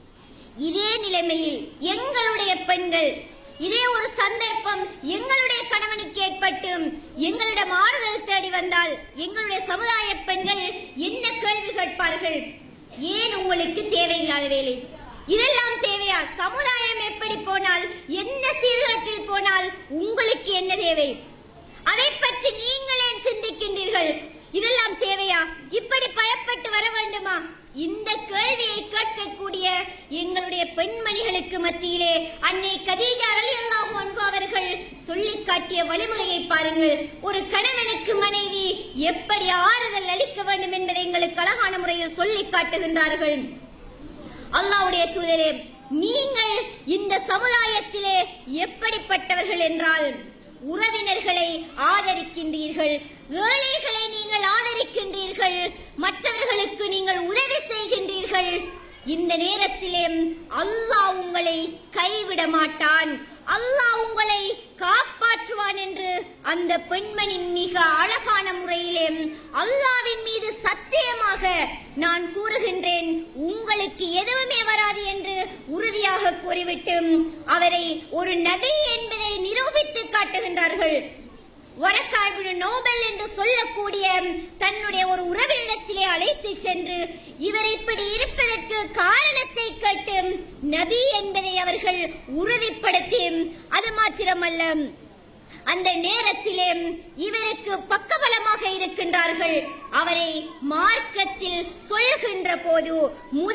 இதே நிலைமையில் எங்களுடைய பெண்கள் இதே ஒரு சந்தர்ப்பம் எங்களுடைய கணவனுக்கு ஏற்பட்டு எங்களிடம் ஆறுதல் தேடி வந்தால் எங்களுடைய சமுதாய பெண்கள் என்ன கேள்வி கேட்பார்கள் ஏன் உங்களுக்கு தேவையில்லாத வேலை இதெல்லாம் தேவையா சமுதாயம் எப்படி போனால் என்ன சீர்கேட்டில் போனால் உங்களுக்கு என்ன தேவை அதை பற்றி நீங்கள் ஏன் சிந்திக்கின்றீர்கள் இதெல்லாம் தேவையா இப்படி பயப்பட்டு வர வேண்டுமா இந்த கேள்வியை கேட்கக்கூடிய எங்களுடைய பெண்மணிகளுக்கு மத்தியிலே அன்னை கதீஜா ரலியல்லாஹு அன்ஹு அவர்கள் சொல்லிக் காட்டிய வழிமுறையை பாருங்கள் ஒரு கணவனுக்கு மனைவி எப்படி ஆறுதல் அளிக்க வேண்டும் என்பதை எங்களுக்கு அழகான முறையில் சொல்லிக் காட்டுகின்றார்கள் அல்லாஹ்வுடைய தூதரே நீங்கள் இந்த சமுதாயத்திலே எப்படிப்பட்டவர்கள் என்றால் உறவினர்களை ஆதரிக்கின்றீர்கள் ஏழைகளை நீங்கள் ஆதரிக்கின்றீர்கள் மற்றவர்களுக்கு நீங்கள் உதவி செய்கின்றீர்கள் இந்த நேரத்திலே அல்லாஹ் உங்களை கைவிட மாட்டான் அல்லாஹ் உங்களை காப்பாற்றுவான் என்று அந்த பெண்மணி மிக அழகான முறையிலே அல்லாவின் மீது சத்தியமாக நான் கூறுகின்றேன் உங்களுக்கு எதுவுமே வராது என்று உறுதியாக கூறிவிட்டு அவரை ஒரு நபி என்பதை நிரூபித்து காட்டுகின்றார்கள் வரக்காய்வு நோபல் என்று சொல்லக்கூடிய தன்னுடைய ஒரு உறவினிடத்திலே அழைத்து சென்று இவர் இப்படி இருப்பதற்கு காரணத்தை கேட்டு நபி என்பதை அவர்கள் உறுதிப்படுத்தி அது மாத்திரமல்ல அந்த நேரத்திலே இவருக்கு பக்கபலமாக இருக்கின்றார்கள் அவரை மார்க்கத்தில் சொல்கின்ற போது முதலாவது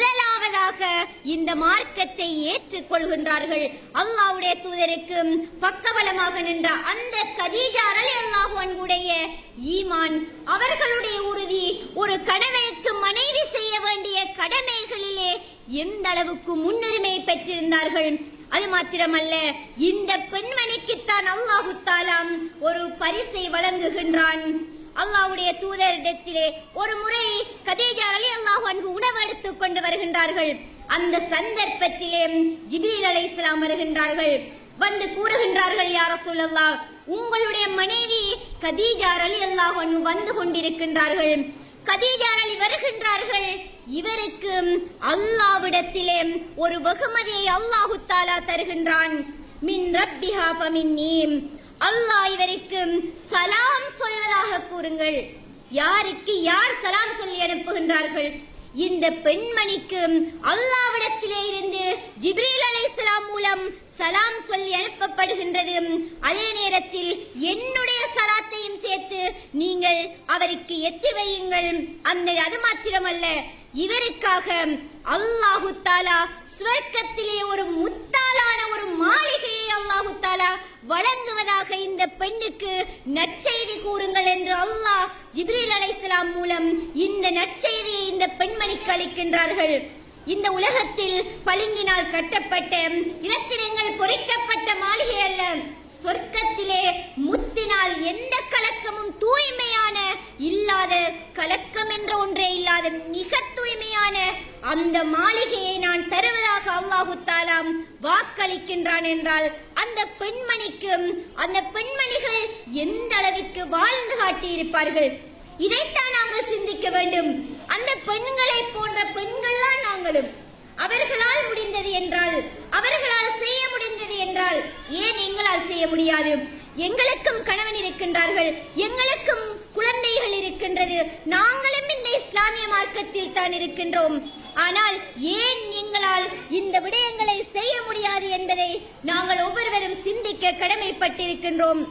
முதலாவதாக இந்த மார்க்கத்தை ஏற்றுக்கொள்கின்றார்கள் அல்லாஹ்வுடைய தூதருக்கு பக்கபலமாக நின்ற அந்த கதீஜா ரலியல்லாஹு அன்ஹுடைய ஈமான் அவர்களுடைய உறுதி ஒரு கணவனுக்கு மனைவி செய்ய வேண்டிய கடமைகளிலே எந்த அளவுக்கு முன்னுரிமை பெற்றிருந்தார்கள் அது மாத்திரமல்ல இந்த பெண்மணிக்குத்தான் அல்லாஹு தாலாம் ஒரு பரிசை வழங்குகின்றான் அல்லாஹ்வுடைய தூதரிடத்திலே ஒரு முறை கதீஜா அலி அல்லாஹ் அன்பு உணவு எடுத்துக் கொண்டு வருகின்றார்கள் அந்த சந்தர்ப்பத்திலே ஜிப்ரீல் அலைஹிஸ்ஸலாம் வருகின்றார்கள் வந்து கூறுகின்றார்கள் யார சொல்லலாம் உங்களுடைய மனைவி கதீஜா அலி அல்லாஹ் அன்பு வந்து கொண்டிருக்கின்றார்கள் கதீஜா அலி வருகின்றார்கள் இவருக்கு அல்லாவிடத்திலே ஒரு வெகுமதியை அல்லாஹு தாலா தருகின்றான் மின் ரப்பிஹா ஃபமின்னி அல்லாஹ் இவருக்கு சலாம் சொல்வதாக கூறுங்கள் யாருக்கு யார் சலாம் சொல்லி அனுப்புகின்றார்கள் இந்த பெண்மணிக்கு அல்லாவிடத்திலே இருந்து ஜிப்ரீல் அலைஹிஸ்ஸலாம் மூலம் சலாம் சொல்லி அனுப்பப்படுகின்றது அதே நேரத்தில் என்னுடைய சலாத்தையும் சேர்த்து நீங்கள் அவருக்கு எத்தி வையுங்கள் அந்த அது மாத்திரமல்ல இவருக்காக அல்லாஹு தாலா ஸ்வர்க்கத்திலே ஒரு முத்தாலான ஒரு மாளிகையை அல்லாஹு தாலா வழங்குவதாக இந்த பெண்ணுக்கு நற்செய்தி கூறுங்கள் என்று அல்லாஹ் ஜிப்ரீல் அலைஹிஸ்ஸலாம் மூலம் இந்த நற்செய்தியை இந்த பெண்மணிக்கு அளிக்கின்றார்கள் இந்த உலகத்தில் பளிங்கினால் கட்டப்பட்ட இரத்தினங்கள் பொறிக்கப்பட்ட மாளிகை அல்ல சொர்க்கத்திலே முத்தினால் எந்த கலக்கமும் தூய்மையான இல்லாத கலக்கம் என்ற ஒன்றே இல்லாத மிக தூய்மையான அந்த மாளிகையை நான் தருவதாக அல்லாஹு தாலாம் வாக்களிக்கின்றான் என்றால் அந்த பெண்மணிக்கு அந்த பெண்மணிகள் எந்த அளவிற்கு வாழ்ந்து காட்டியிருப்பார்கள் இதைத்தான் நாங்கள் சிந்திக்க வேண்டும் அந்த பெண்களை போன்ற பெண்கள்லாம் நாங்களும் அவர்களால் முடிந்தது என்றால் அவர்களால் செய்ய முடிந்தது என்றால் ஏன் எங்களால் செய்ய முடியாது எங்களுக்கும் கணவன் இருக்கின்றார்கள் எங்களுக்கும் குழந்தைகள் இருக்கின்றது நாங்களும் இந்த இஸ்லாமிய மார்க்கத்தில் தான் இருக்கின்றோம் ஆனால் ஏன் எங்களால் இந்த விடயங்களை செய்ய முடியாது என்பதை நாங்கள் ஒவ்வொருவரும் சிந்திக்க கடமைப்பட்டிருக்கின்றோம்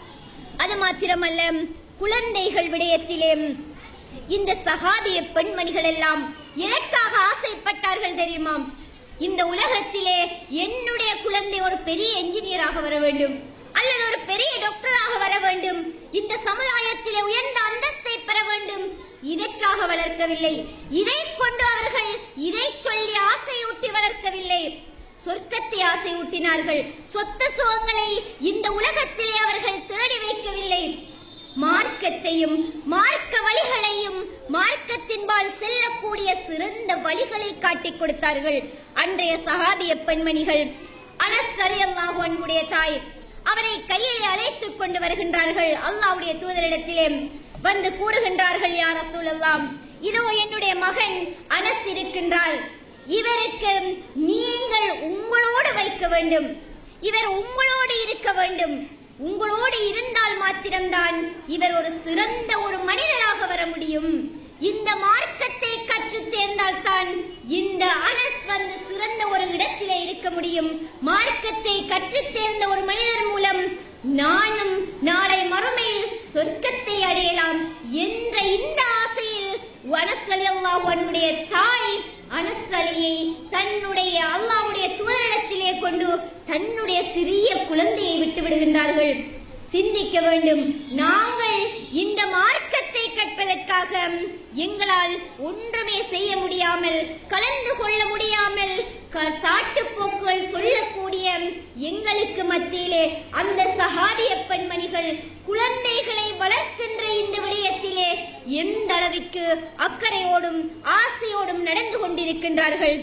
அது மாத்திரமல்ல குழந்தைகள் விடயத்திலே இந்த சகாபிய பெண்மணிகள் எல்லாம் எதற்காக ஆசைப்பட்டார்கள் தெரியுமா இந்த உலகத்திலே என்னுடைய குழந்தை ஒரு பெரிய என்ஜினியராக வர வேண்டும் அல்லது ஒரு பெரிய டாக்டராக வர வேண்டும் இந்த சமுதாயத்திலே உயர்ந்த அந்தஸ்தை பெற வேண்டும் இதற்காக வளர்க்கவில்லை இதை கொண்டு அவர்கள் இதை சொல்லி ஆசையூட்டி வளர்க்கவில்லை சொர்க்கத்தை ஆசை ஊட்டினார்கள் சொத்து சுகங்களை இந்த உலகத்திலே அவர்கள் தேடி வைக்கவில்லை மார்க்கத்தையும் மார்க்க வழிகளையும் மார்க்கத்தின்பால் செல்லக்கூடிய சிறந்த வழிகளை காட்டிக் கொடுத்தார்கள் அன்றைய சஹாபிய பெண்மணிகள் அனஸ் ரலியல்லாஹு அன்ஹுடைய தாய் அவரை கையில் அழைத்துக் கொண்டு வருகின்றார்கள் அல்லாஹ்வுடைய தூதரிடத்திலே வந்து கூறுகின்றார்கள் யார் ரசூலல்லாம் இதோ என்னுடைய மகன் அனஸ் இருக்கின்றார் இவருக்கு நீங்கள் உங்களோடு வைக்க வேண்டும் இவர் உங்களோடு இருக்க வேண்டும் உங்களோடு இருந்தால் மாத்திரம்தான் இவர் ஒரு சிறந்த ஒரு மனிதராக வர முடியும் இந்த மார்க்கத்தை கற்று தேர்ந்தால் தான் இந்த அனஸ் வந்து சிறந்த ஒரு இடத்திலே இருக்க முடியும் மார்க்கத்தை கற்று தேர்ந்த ஒரு மனிதர் மூலம் நானும் நாளை மறுமையில் சொர்க்கத்தை அடையலாம் என்ற இந்த ஆசையில் அனஸ்ரலியல்லாஹுடைய தாய் அனஸ்ரலியை தன்னுடைய அல்லாஹ்வுடைய தூதரிடத்திலே கொண்டு தன்னுடைய சிறிய குழந்தையை விட்டு விடுகின்றார்கள் சிந்திக்க வேண்டும் நாங்கள் இந்த மார்க்கத்தை கற்பதற்காக எங்களால் ஒன்றுமே செய்ய முடியாமல் கலந்து கொள்ள முடியாமல் க- சாட்டுப்போக்குகள் சொல்லக்கூடிய எங்களுக்கு மத்தியிலே அந்த சஹாபிய பெண்மணிகள் குழந்தைகளை வளர்க்கின்ற இந்த விடயத்திலே எந்த அளவிற்கு அக்கறையோடும் ஆசையோடும் நடந்து கொண்டிருக்கின்றார்கள்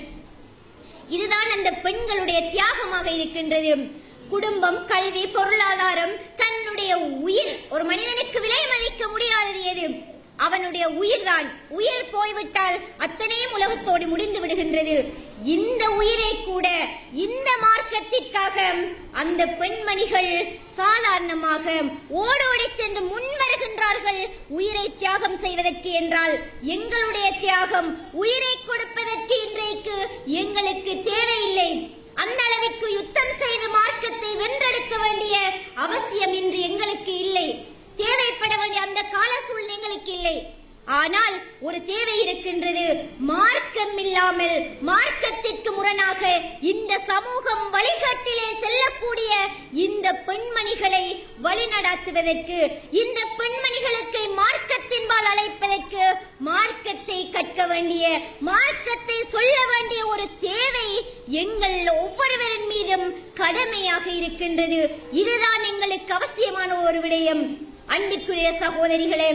இதுதான் அந்த பெண்களுடைய தியாகமாக இருக்கின்றது குடும்பம் கல்வி பொருளாதாரம் தன்னுடைய உயிர் ஒரு மனிதனுக்கு விலை மதிக்க முடியாதது எது அவனுடைய உயிர்தான் உயிர் போய்விட்டால் அத்தனையும் உலகத்தோடு முடிந்து விடுகின்றது இந்த உயிரை கூட இந்த மார்க்கத்திற்காக அந்த பெண்மணிகள் சாதாரணமாக ஓடோடி சென்று முன் வருகின்றார்கள் உயிரை தியாகம் செய்வதற்கு என்றால் எங்களுடைய தியாகம் உயிரை கொடுப்பதற்கு இன்றைக்கு எங்களுக்கு தேவையில்லை அந்த அளவிற்கு யுத்தம் செய்து மார்க்கத்தை வென்றெடுக்க வேண்டிய அவசியம் இன்று எங்களுக்கு இல்லை தேவைப்பட வேண்டிய அந்த கால சூழ்நிலை எங்களுக்கு இல்லை ஆனால் ஒரு தேவை இருக்கின்றது மார்க்கம் இல்லாமல் மார்க்கத்திற்கு முரணாக இந்த சமூகம் வழிகாட்டிலே செல்லக்கூடிய இந்த பெண்மணிகளை வழிநடாத்துவதற்கு இந்த பெண்மணிகளுக்கு மார்க்கத்தின்பால் அழைப்பதற்கு மார்க்கத்தை கற்க வேண்டிய மார்க்கத்தை சொல்ல வேண்டிய ஒரு தேவை எங்கள் ஒவ்வொருவரின் மீதும் கடமையாக இருக்கின்றது இதுதான் எங்களுக்கு அவசியமான ஒரு விடயம் அன்பிற்குரிய சகோதரிகளே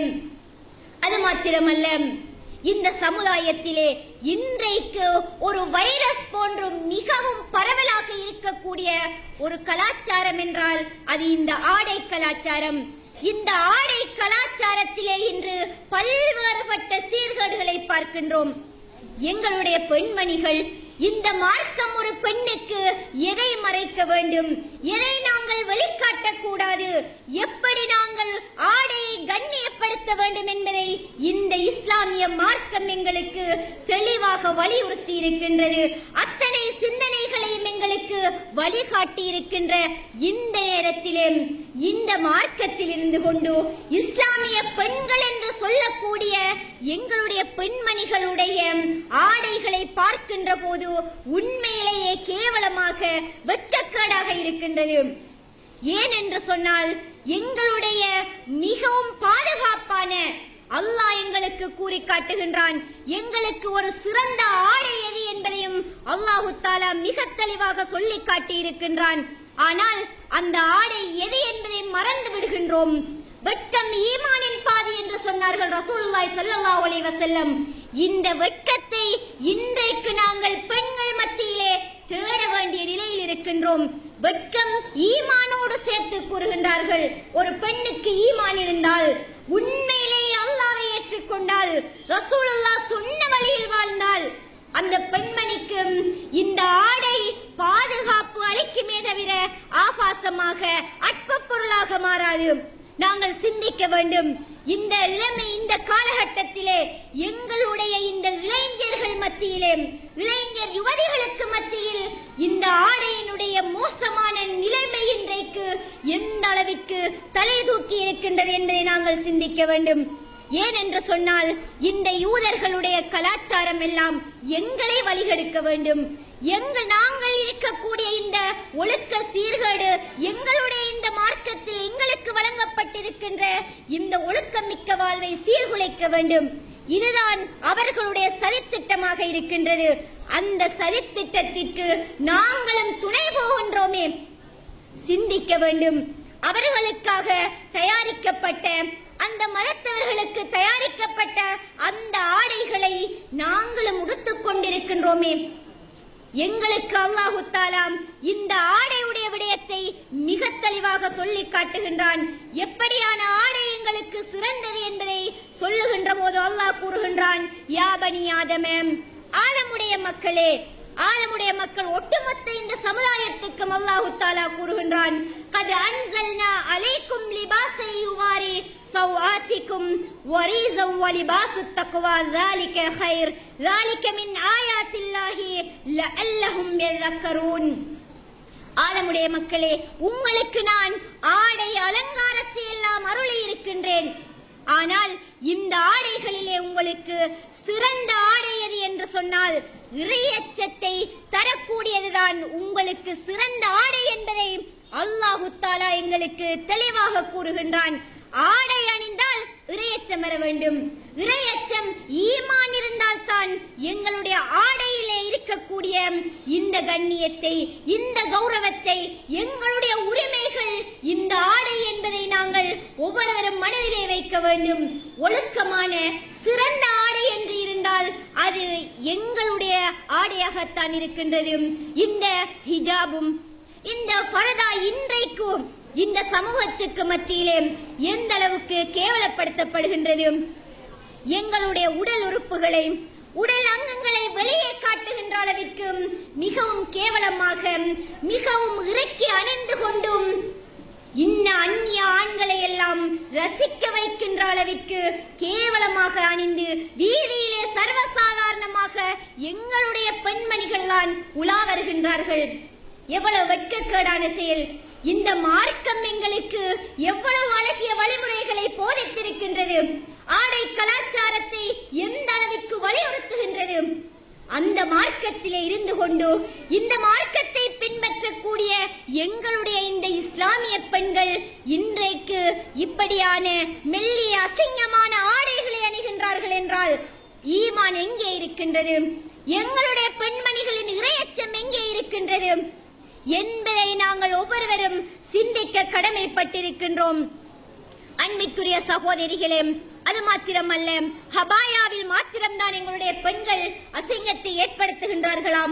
அது மாத்திரமல்ல இந்த சமுதாயத்திலே இன்றைக்கு ஒரு வைரஸ் போன்று மிகவும் பரவலாக இருக்கக்கூடிய ஒரு கலாச்சாரம் என்றால் அது இந்த ஆடை கலாச்சாரம் இந்த ஆடை கலாச்சாரத்திலே இன்று பல்வேறுபட்ட சீர்கேடுகளை பார்க்கின்றோம் எங்களுடைய பெண்மணிகள் இந்த மார்க்கம் ஒரு பெண்ணுக்கு எதை மறைக்க வேண்டும் எதை நாங்கள் வெளிக்காட்டக் கூடாது எப்படி நாங்கள் ஆடையை கண்ணியப்படுத்த வேண்டும் என்பதை இந்த இஸ்லாமிய மார்க்கம் எங்களுக்கு தெளிவாக வலியுறுத்தி இருக்கின்றது அத்தனை சிந்தனைகளையும் எங்களுக்கு வழிகாட்டி இருக்கின்ற இந்த நேரத்திலே இந்த மார்க்கத்தில் இருந்து கொண்டு இஸ்லாமிய பெண்கள் என்று சொல்லக்கூடிய எங்களுடைய பெண்மணிகளுடைய ஆடைகளை பார்க்கின்ற போது உண்மையிலேயே கேவலமாக வெட்கக்கேடாக இருக்கின்றது ஏன் என்று சொன்னால் எங்களுடைய மிகவும் பாதுகாப்பான அல்லாஹ் எங்களுக்கு கூறி காட்டுகின்றான் எங்களுக்கு ஒரு சிறந்த ஆடை எது என்பதையும் அல்லாஹு தாலா மிக தெளிவாக சொல்லி காட்டி இருக்கின்றான் ஆனால் அந்த ஆடை எது என்பதை மறந்து விடுகின்றோம் வெட்கம் ஈமானின் பாதி என்று சொன்னார்கள் ரசூலுல்லாஹி ஸல்லல்லாஹு அலைஹி வஸல்லம் இந்த வெட்கத்தை இன்றைக்கு நாங்கள் பெண்கள் மத்தியிலே தேட வேண்டிய நிலையில் இருக்கின்றோம் வெட்கம் ஈமானோடு சேர்த்து கூறுகின்றார்கள் ஒரு பெண்ணுக்கு ஈமான் இருந்தால் உண்மையிலேயே அல்லாஹ்வை ஏற்றுக்கொண்டால் ரசூலுல்லாஹ் சொன்ன வழியில் வாழ்ந்தால் அந்த பெண்மணிக்கு இந்த ஆடை பாதுகாப்பு அளிக்குமே தவிர ஆபாசமாக அற்ப பொருளாக மாறாது நாங்கள் சிந்திக்க வேண்டும் இந்த இளமை இந்த காலகட்டத்திலே எங்களுடைய இந்த இளைஞர்கள் மத்தியிலே இளைஞர் யுவதிகளுக்கு மத்தியில் இந்த ஆடையினுடைய மோசமான நிலைமை இன்றைக்கு எந்த அளவிற்கு தலை தூக்கி இருக்கின்றது என்பதை நாங்கள் சிந்திக்க வேண்டும் ஏன் என்று சொன்னால் இந்த யூதர்களுடைய கலாச்சாரம் எல்லாம் எங்களை வழிகெடுக்க வேண்டும் எங்கள் நாங்கள் இருக்கக்கூடிய இந்த ஒழுக்க சீர்கேடு எங்களுடைய இந்த மார்க்கத்தில் எங்களுக்கு வழங்கப்பட்டிருக்கின்ற இந்த ஒழுக்கமிக்க வாழ்வை சீர்குலைக்க வேண்டும் இதுதான் அவர்களுடைய சதித்திட்டமாக இருக்கின்றது அந்த சதித்திட்டத்திற்கு நாங்களும் துணை போகின்றோமே சிந்திக்க வேண்டும் அவர்களுக்காக தயாரிக்கப்பட்ட அந்த மதத்தவர்களுக்கு தயாரிக்கப்பட்ட அந்த ஆடைகளை நாங்களும் உடுத்துக் கொண்டிருக்கின்றோமே எங்களுக்கு அல்லாஹு தாலாம் இந்த ஆடையுடைய விடயத்தை மிக தெளிவாக சொல்லி காட்டுகின்றான் எப்படியான ஆடை எங்களுக்கு சிறந்தது என்பதை சொல்லுகின்ற போது அல்லாஹ் கூறுகின்றான் யாபனி ஆதமம் ஆதமுடைய மக்களே ஆதமுடைய மக்கள் ஒட்டுமொத்த இந்த சமுதாயத்துக்கும் அல்லாஹு தாலா கூறுகின்றான் கது அன்சல்னா அலைக்கும் லிபாசை யுவாரி سوآتكم وريزا ولباس التقوى ذلك خير ذلك من آيات الله لعلهم يذكرون ஆதமுடைய மக்களே உங்களுக்கு நான் ஆடை அலங்காரத்தை எல்லாம் அருளி இருக்கின்றேன் ஆனால் இந்த ஆடைகளிலே உங்களுக்கு சிறந்த ஆடை எது என்று சொன்னால் இறையச்சத்தை தரக்கூடியதுதான் உங்களுக்கு சிறந்த ஆடை என்பதை அல்லாஹு தாலா எங்களுக்கு தெளிவாக கூறுகின்றான் ஆடை அணிந்தால் இறையச்சம் வர வேண்டும் இறையச்சம் ஈமான் இருந்தால் தான் எங்களுடைய ஆடையிலே இருக்கக்கூடிய இந்த கண்ணியத்தை இந்த கௌரவத்தை எங்களுடைய உரிமைகள் இந்த ஆடை என்பதை நாங்கள் ஒவ்வொருவரும் மனதிலே வைக்க வேண்டும் ஒழுக்கமான சிறந்த ஆடை என்று இருந்தால் அது எங்களுடைய ஆடையாகத்தான் இருக்கின்றது இந்த ஹிஜாபும் இந்த பரதா இன்றைக்கும் இந்த சமூகத்துக்கு மத்தியிலே எந்த அளவுக்கு கேவலப்படுத்தப்படுகின்றது எங்களுடைய உடல் உறுப்புகளை உடல் அங்கங்களை வெளியே காட்டுகின்ற அளவிற்கு மிகவும் கேவலமாக மிகவும் இறக்கி அணிந்து கொண்டும் இன்ன அந்நிய ஆண்களை எல்லாம் ரசிக்க வைக்கின்ற அளவிற்கு கேவலமாக அணிந்து வீதியிலே சர்வசாதாரணமாக எங்களுடைய பெண்மணிகள் தான் உலா வருகின்றார்கள் எவ்வளவு வெட்கக்கேடான செயல் இந்த மார்க்கம் எங்களுக்கு எவ்வளவு அழகிய வழிமுறைகளை போதித்திருக்கின்றது ஆடை கலாச்சாரத்தை எந்த அளவிற்கு வலியுறுத்துகின்றது அந்த மார்க்கத்திலே இருந்து கொண்டு இந்த மார்க்கத்தை பின்பற்றக்கூடிய எங்களுடைய இந்த இஸ்லாமிய பெண்கள் இன்றைக்கு இப்படியான மெல்லிய அசிங்கமான ஆடைகளை அணிகின்றார்கள் என்றால் ஈமான் எங்கே இருக்கின்றது எங்களுடைய பெண்மணிகளின் இரையச்சம் எங்கே இருக்கின்றது என்பதை நாங்கள் ஒவ்வொருவரும் சிந்திக்க கடமைப்பட்டிருக்கின்றோம் அன்பிற்குரிய சகோதரிகளே அது மாத்திரமல்ல ஹபாயாவில் மாத்திரம்தான் எங்களுடைய பெண்கள் அசிங்கத்தை ஏற்படுத்துகின்றார்களாம்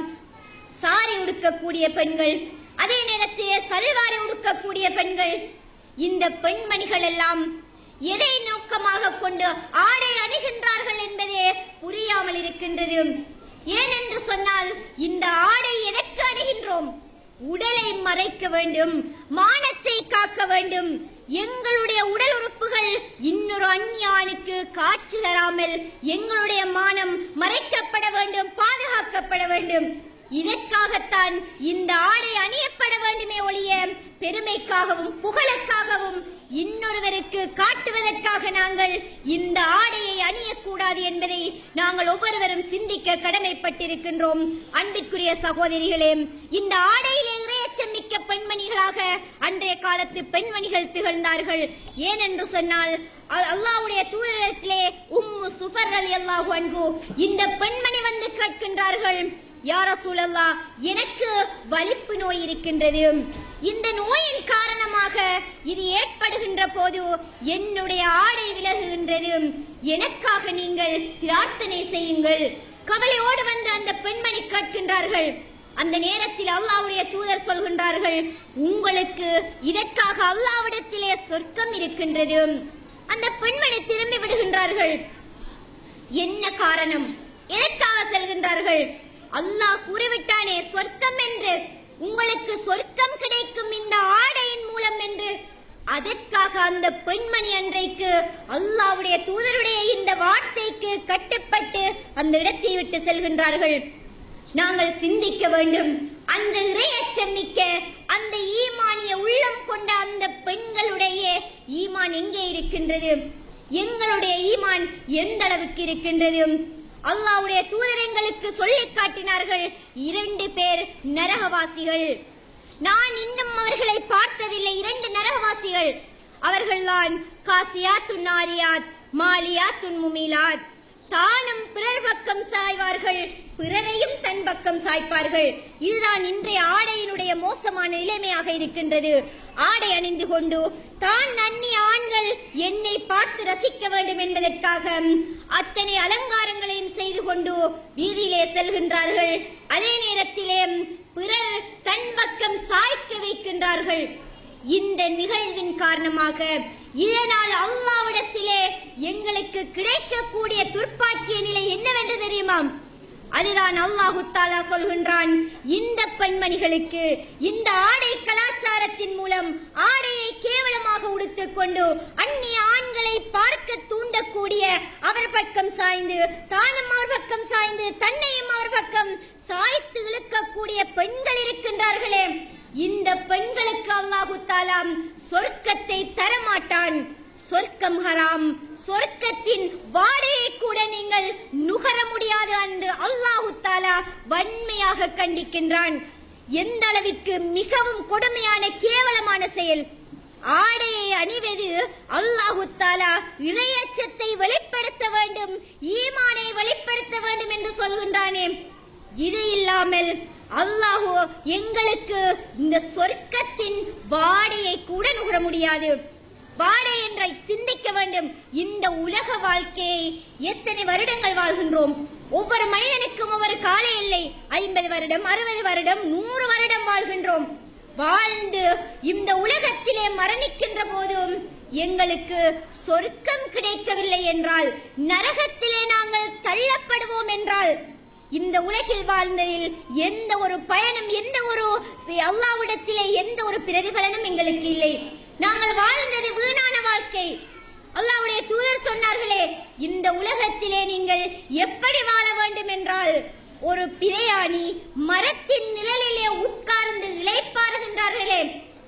சாரி உடுக்கக்கூடிய பெண்கள் அதே நேரத்திலே சல்வாரி உடுக்கக்கூடிய பெண்கள் இந்த பெண்மணிகள் எல்லாம் எதை நோக்கமாக கொண்டு ஆடை அணிகின்றார்கள் என்பதே புரியாமல் இருக்கின்றது ஏனென்று சொன்னால் இந்த ஆடை எதற்கு அணிகின்றோம் உடலை மறைக்க வேண்டும் மானத்தை காக்க வேண்டும் எங்களுடைய உடல் உறுப்புகள் இன்னொரு அஞ்ஞானுக்கு காட்சி தராமல் எங்களுடைய மானம் மறைக்கப்பட வேண்டும் பாதுகாக்கப்பட வேண்டும் இதற்காகத்தான் இந்த ஆடை அணியப்பட வேண்டுமே ஒழிய பெருமைக்காகவும் புகழுக்காகவும் இன்னொருவருக்கு காட்டுவதற்காக நாங்கள் இந்த ஆடையை அணியக்கூடாது என்பதை நாங்கள் ஒவ்வொருவரும் சிந்திக்க கடமைப்பட்டிருக்கின்றோம் அன்பிற்குரிய சகோதரிகளே இந்த ஆடையிலே இறையச்சம் மிக்க பெண்மணிகளாக அன்றைய காலத்து பெண்மணிகள் திகழ்ந்தார்கள் ஏனென்று சொன்னால் அ- அல்லாஹ்வுடைய தூதரிடத்திலே உம்மு சுஃபர் அலி அல்லாஹு அன்ஹு இந்த பெண்மணி வந்து கேட்கின்றார்கள் யார சூழல்லா எனக்கு வலிப்பு நோய் இருக்கின்றது இந்த நோயின் காரணமாக இது ஏற்படுகின்ற போது என்னுடைய ஆடை விலகுகின்றது எனக்காக நீங்கள் பிரார்த்தனை செய்யுங்கள் கவலையோடு வந்து அந்த பெண்மணி கேட்கின்றார்கள் அந்த நேரத்தில் அல்லாஹ்வுடைய தூதர் சொல்கின்றார்கள் உங்களுக்கு இதற்காக அல்லாஹ்விடத்திலே சொர்க்கம் இருக்கின்றது அந்த பெண்மணி திரும்பி விடுகின்றார்கள் என்ன காரணம் எதற்காக செல்கின்றார்கள் அல்லாஹ் கூறிவிட்டானே சொர்க்கம் என்று உங்களுக்கு சொர்க்கம் கிடைக்கும் இந்த ஆடையின் மூலம் என்று அதற்காக அந்த பெண்மணி அன்றைக்கு அல்லாஹ்வுடைய தூதருடைய இந்த வார்த்தைக்கு கட்டுப்பட்டு அந்த இடத்தை விட்டு செல்கின்றார்கள் நாங்கள் சிந்திக்க வேண்டும் அந்த இறையச்சம் மிக்க அந்த ஈமானிய உள்ளம் கொண்ட அந்த பெண்களுடைய ஈமான் எங்கே இருக்கின்றது எங்களுடைய ஈமான் எந்த அளவுக்கு இருக்கின்றது அல்லாஹ்வுடைய தூதர் எங்களுக்கு சொல்லிக் காட்டினார்கள் இரண்டு பேர் நரகவாசிகள் நான் இன்னும் அவர்களை பார்த்ததில்லை இரண்டு நரகவாசிகள் அவர்கள்தான் காசியாத்துன் நாரியாத் மாலியாத்துன் முமிலாத் தானும் பிறர் பக்கம் சாய்வார்கள் பிறரையும் தன் பக்கம் சாய்ப்பார்கள் இதுதான் இன்றைய ஆடையினுடைய மோசமான நிலைமையாக இருக்கின்றது ஆடை அணிந்து கொண்டு தான் நன்னி ஆண்கள் என்னை பார்த்து ரசிக்க வேண்டும் என்பதற்காக அத்தனை அலங்காரங்களையும் செய்து கொண்டு வீதியிலே செல்கின்றார்கள் அதே நேரத்திலே பிறர் தன் பக்கம் சாய்க்க வைக்கின்றார்கள் இந்த நிகழ்வின் காரணமாக இதனால் அல்லாவிடத்திலே எங்களுக்கு கிடைக்கக்கூடிய துர்ப்பாக்கிய நிலை என்னவென்று தெரியுமா அதுதான் அல்லாஹு தாலா சொல்கின்றான் இந்த பெண்மணிகளுக்கு இந்த ஆடை கலாச்சாரத்தின் மூலம் ஆடையை கேவலமாக உடுத்துக் கொண்டு அந்நிய ஆண்களை பார்க்க தூண்டக்கூடிய அவர் பக்கம் சாய்ந்து தானும் அவர் பக்கம் சாய்ந்து தன்னையும் அவர் பக்கம் சாய்த்து இழுக்கக்கூடிய பெண்கள் இருக்கின்றார்களே இந்த பெண்களுக்கு அல்லாஹு தாலாம் சொர்க்கத்தை தரமாட்டான் சொர்க்கம் ஹராம் சொர்க்கத்தின் வாடையை கூட நீங்கள் நுகர முடியாது என்று அல்லாஹு தாலா வன்மையாக கண்டிக்கின்றான் எந்த அளவிற்கு மிகவும் கொடுமையான கேவலமான செயல் ஆடையை அணிவது அல்லாஹு தாலா இறையச்சத்தை வெளிப்படுத்த வேண்டும் ஈமானை வெளிப்படுத்த வேண்டும் என்று சொல்கின்றானே இது இல்லாமல் அல்லாஹ் எங்களுக்கு இந்த சொர்க்கத்தின் வாடையை கூட நுகர முடியாது வாடை என்ற சிந்திக்க வேண்டும் இந்த உலக வாழ்க்கையை எத்தனை வருடங்கள் வாழ்கின்றோம் ஒவ்வொரு மனிதனுக்கும் ஒவ்வொரு கால இல்லை ஐம்பது வருடம் அறுபது வருடம் நூறு வருடம் வாழ்கின்றோம் வாழ்ந்து இந்த உலகத்திலே மரணிக்கின்ற போதும் எங்களுக்கு சொர்க்கம் கிடைக்கவில்லை என்றால் நரகத்திலே நாங்கள் தள்ளப்படுவோம் என்றால் இந்த உலகில் வாழ்ந்ததில் எந்த ஒரு பயனும் எந்த ஒரு அல்லாவிடத்திலே எந்த ஒரு பிரதிபலனும் எங்களுக்கு இல்லை நாங்கள் வாழ்ந்தது வீணான வாழ்க்கை அல்லாவுடைய தூதர் சொன்னார்களே இந்த உலகத்திலே நீங்கள் எப்படி வாழ வேண்டும் என்றால் ஒரு பிரயாணி மரத்தின் நிழலிலே உட்கார்ந்து இளைப்பாறுகின்றார்களே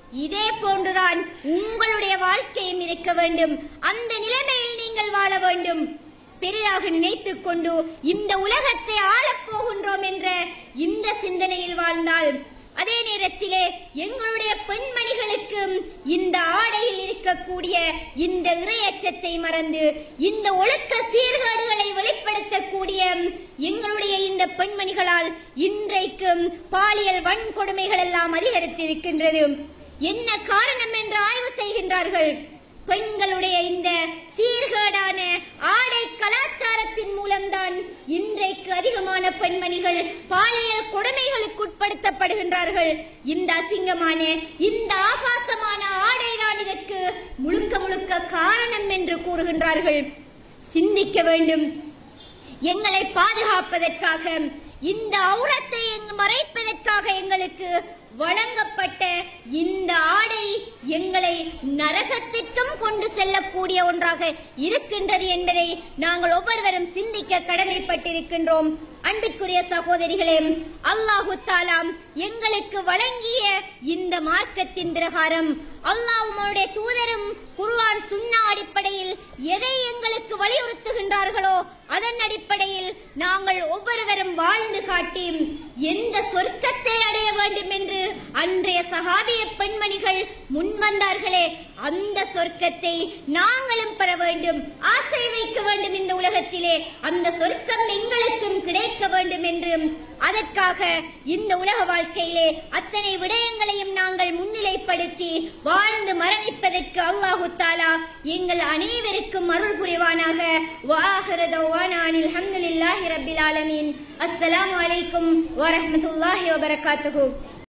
இதே போன்றுதான் உங்களுடைய வாழ்க்கையும் இருக்க வேண்டும் அந்த நிலைமையில் நீங்கள் வாழ வேண்டும் பெரிதாக நினைத்துக் கொண்டு இந்த உலகத்தை ஆளப் போகின்றோம் என்ற இந்த சிந்தனையில் வாழ்ந்தால் அதே நேரத்திலே எங்களுடைய பெண்மணிகளுக்கு இந்த ஆடையில் இருக்கக்கூடிய இந்த இறையச்சத்தை மறந்து இந்த ஒழுக்க சீர்கேடுகளை வெளிப்படுத்தக்கூடிய எங்களுடைய இந்த பெண்மணிகளால் இன்றைக்கு பாலியல் வன்கொடுமைகள் எல்லாம் அதிகரித்திருக்கின்றது என்ன காரணம் என்று ஆய்வு செய்கின்றார்கள் பெண்களுடைய இந்த சீர்கேடான ஆடை கலாச்சாரத்தின் மூலம்தான் இன்றைக்கு அதிகமான பெண்மணிகள் பாலியல் கொடுமைகளுக்கு உட்படுத்தப்படுகின்றார்கள் இந்த அசிங்கமான இந்த ஆபாசமான ஆடைதான் இதற்கு முழுக்க முழுக்க காரணம் என்று கூறுகின்றார்கள் சிந்திக்க வேண்டும் எங்களை பாதுகாப்பதற்காக இந்த அவுரத்தை எங்க- மறைப்பதற்காக எங்களுக்கு வழங்கப்பட்ட இந்த ஆடை எங்களை நரகத்திற்கும் கொண்டு செல்லக்கூடிய ஒன்றாக இருக்கின்றது என்பதை நாங்கள் ஒவ்வொருவரும் சிந்திக்க கடமைப்பட்டிருக்கின்றோம் அன்பிற்குரிய சகோதரிகளே அல்லாஹு தாலாம் எங்களுக்கு வழங்கிய இந்த மார்க்கத்தின் பிரகாரம் அல்லாஹ்வுடைய தூதரும் குர்ஆன் சுன்னா அடிப்படையில் எதை எங்களுக்கு வலியுறுத்துகின்றார்களோ அதன் அடிப்படையில் நாங்கள் ஒவ்வொருவரும் வாழ்ந்து காட்டி எந்த சொர்க்கத்தை அடைய வேண்டும் என்று அன்றைய சகாபிய பெண்மணிகள் முன்வந்தார்களே அந்த சொர்க்கத்தை நாங்களும் பெற வேண்டும் ஆசை வைக்க வேண்டும் இந்த உலகத்திலே அந்த சொர்க்கம் எங்களுக்கும் கிடைக்க வேண்டும் என்று அதற்காக இந்த உலக வாழ்க்கையிலே அத்தனை விடயங்களையும் நாங்கள் முன்னிலைப்படுத்தி வாழ்ந்து மரணிப்பதற்கு அல்லாஹு தாலா எங்கள் அனைவருக்கும் அருள் புரிவானாக வாஹிரு தௌவானா அனில் ஹம்துலில்லாஹி ரப்பில் ஆலமீன் அஸ்ஸலாமு அலைக்கும் வரஹ்மத்துல்லாஹி வபரகாத்துஹு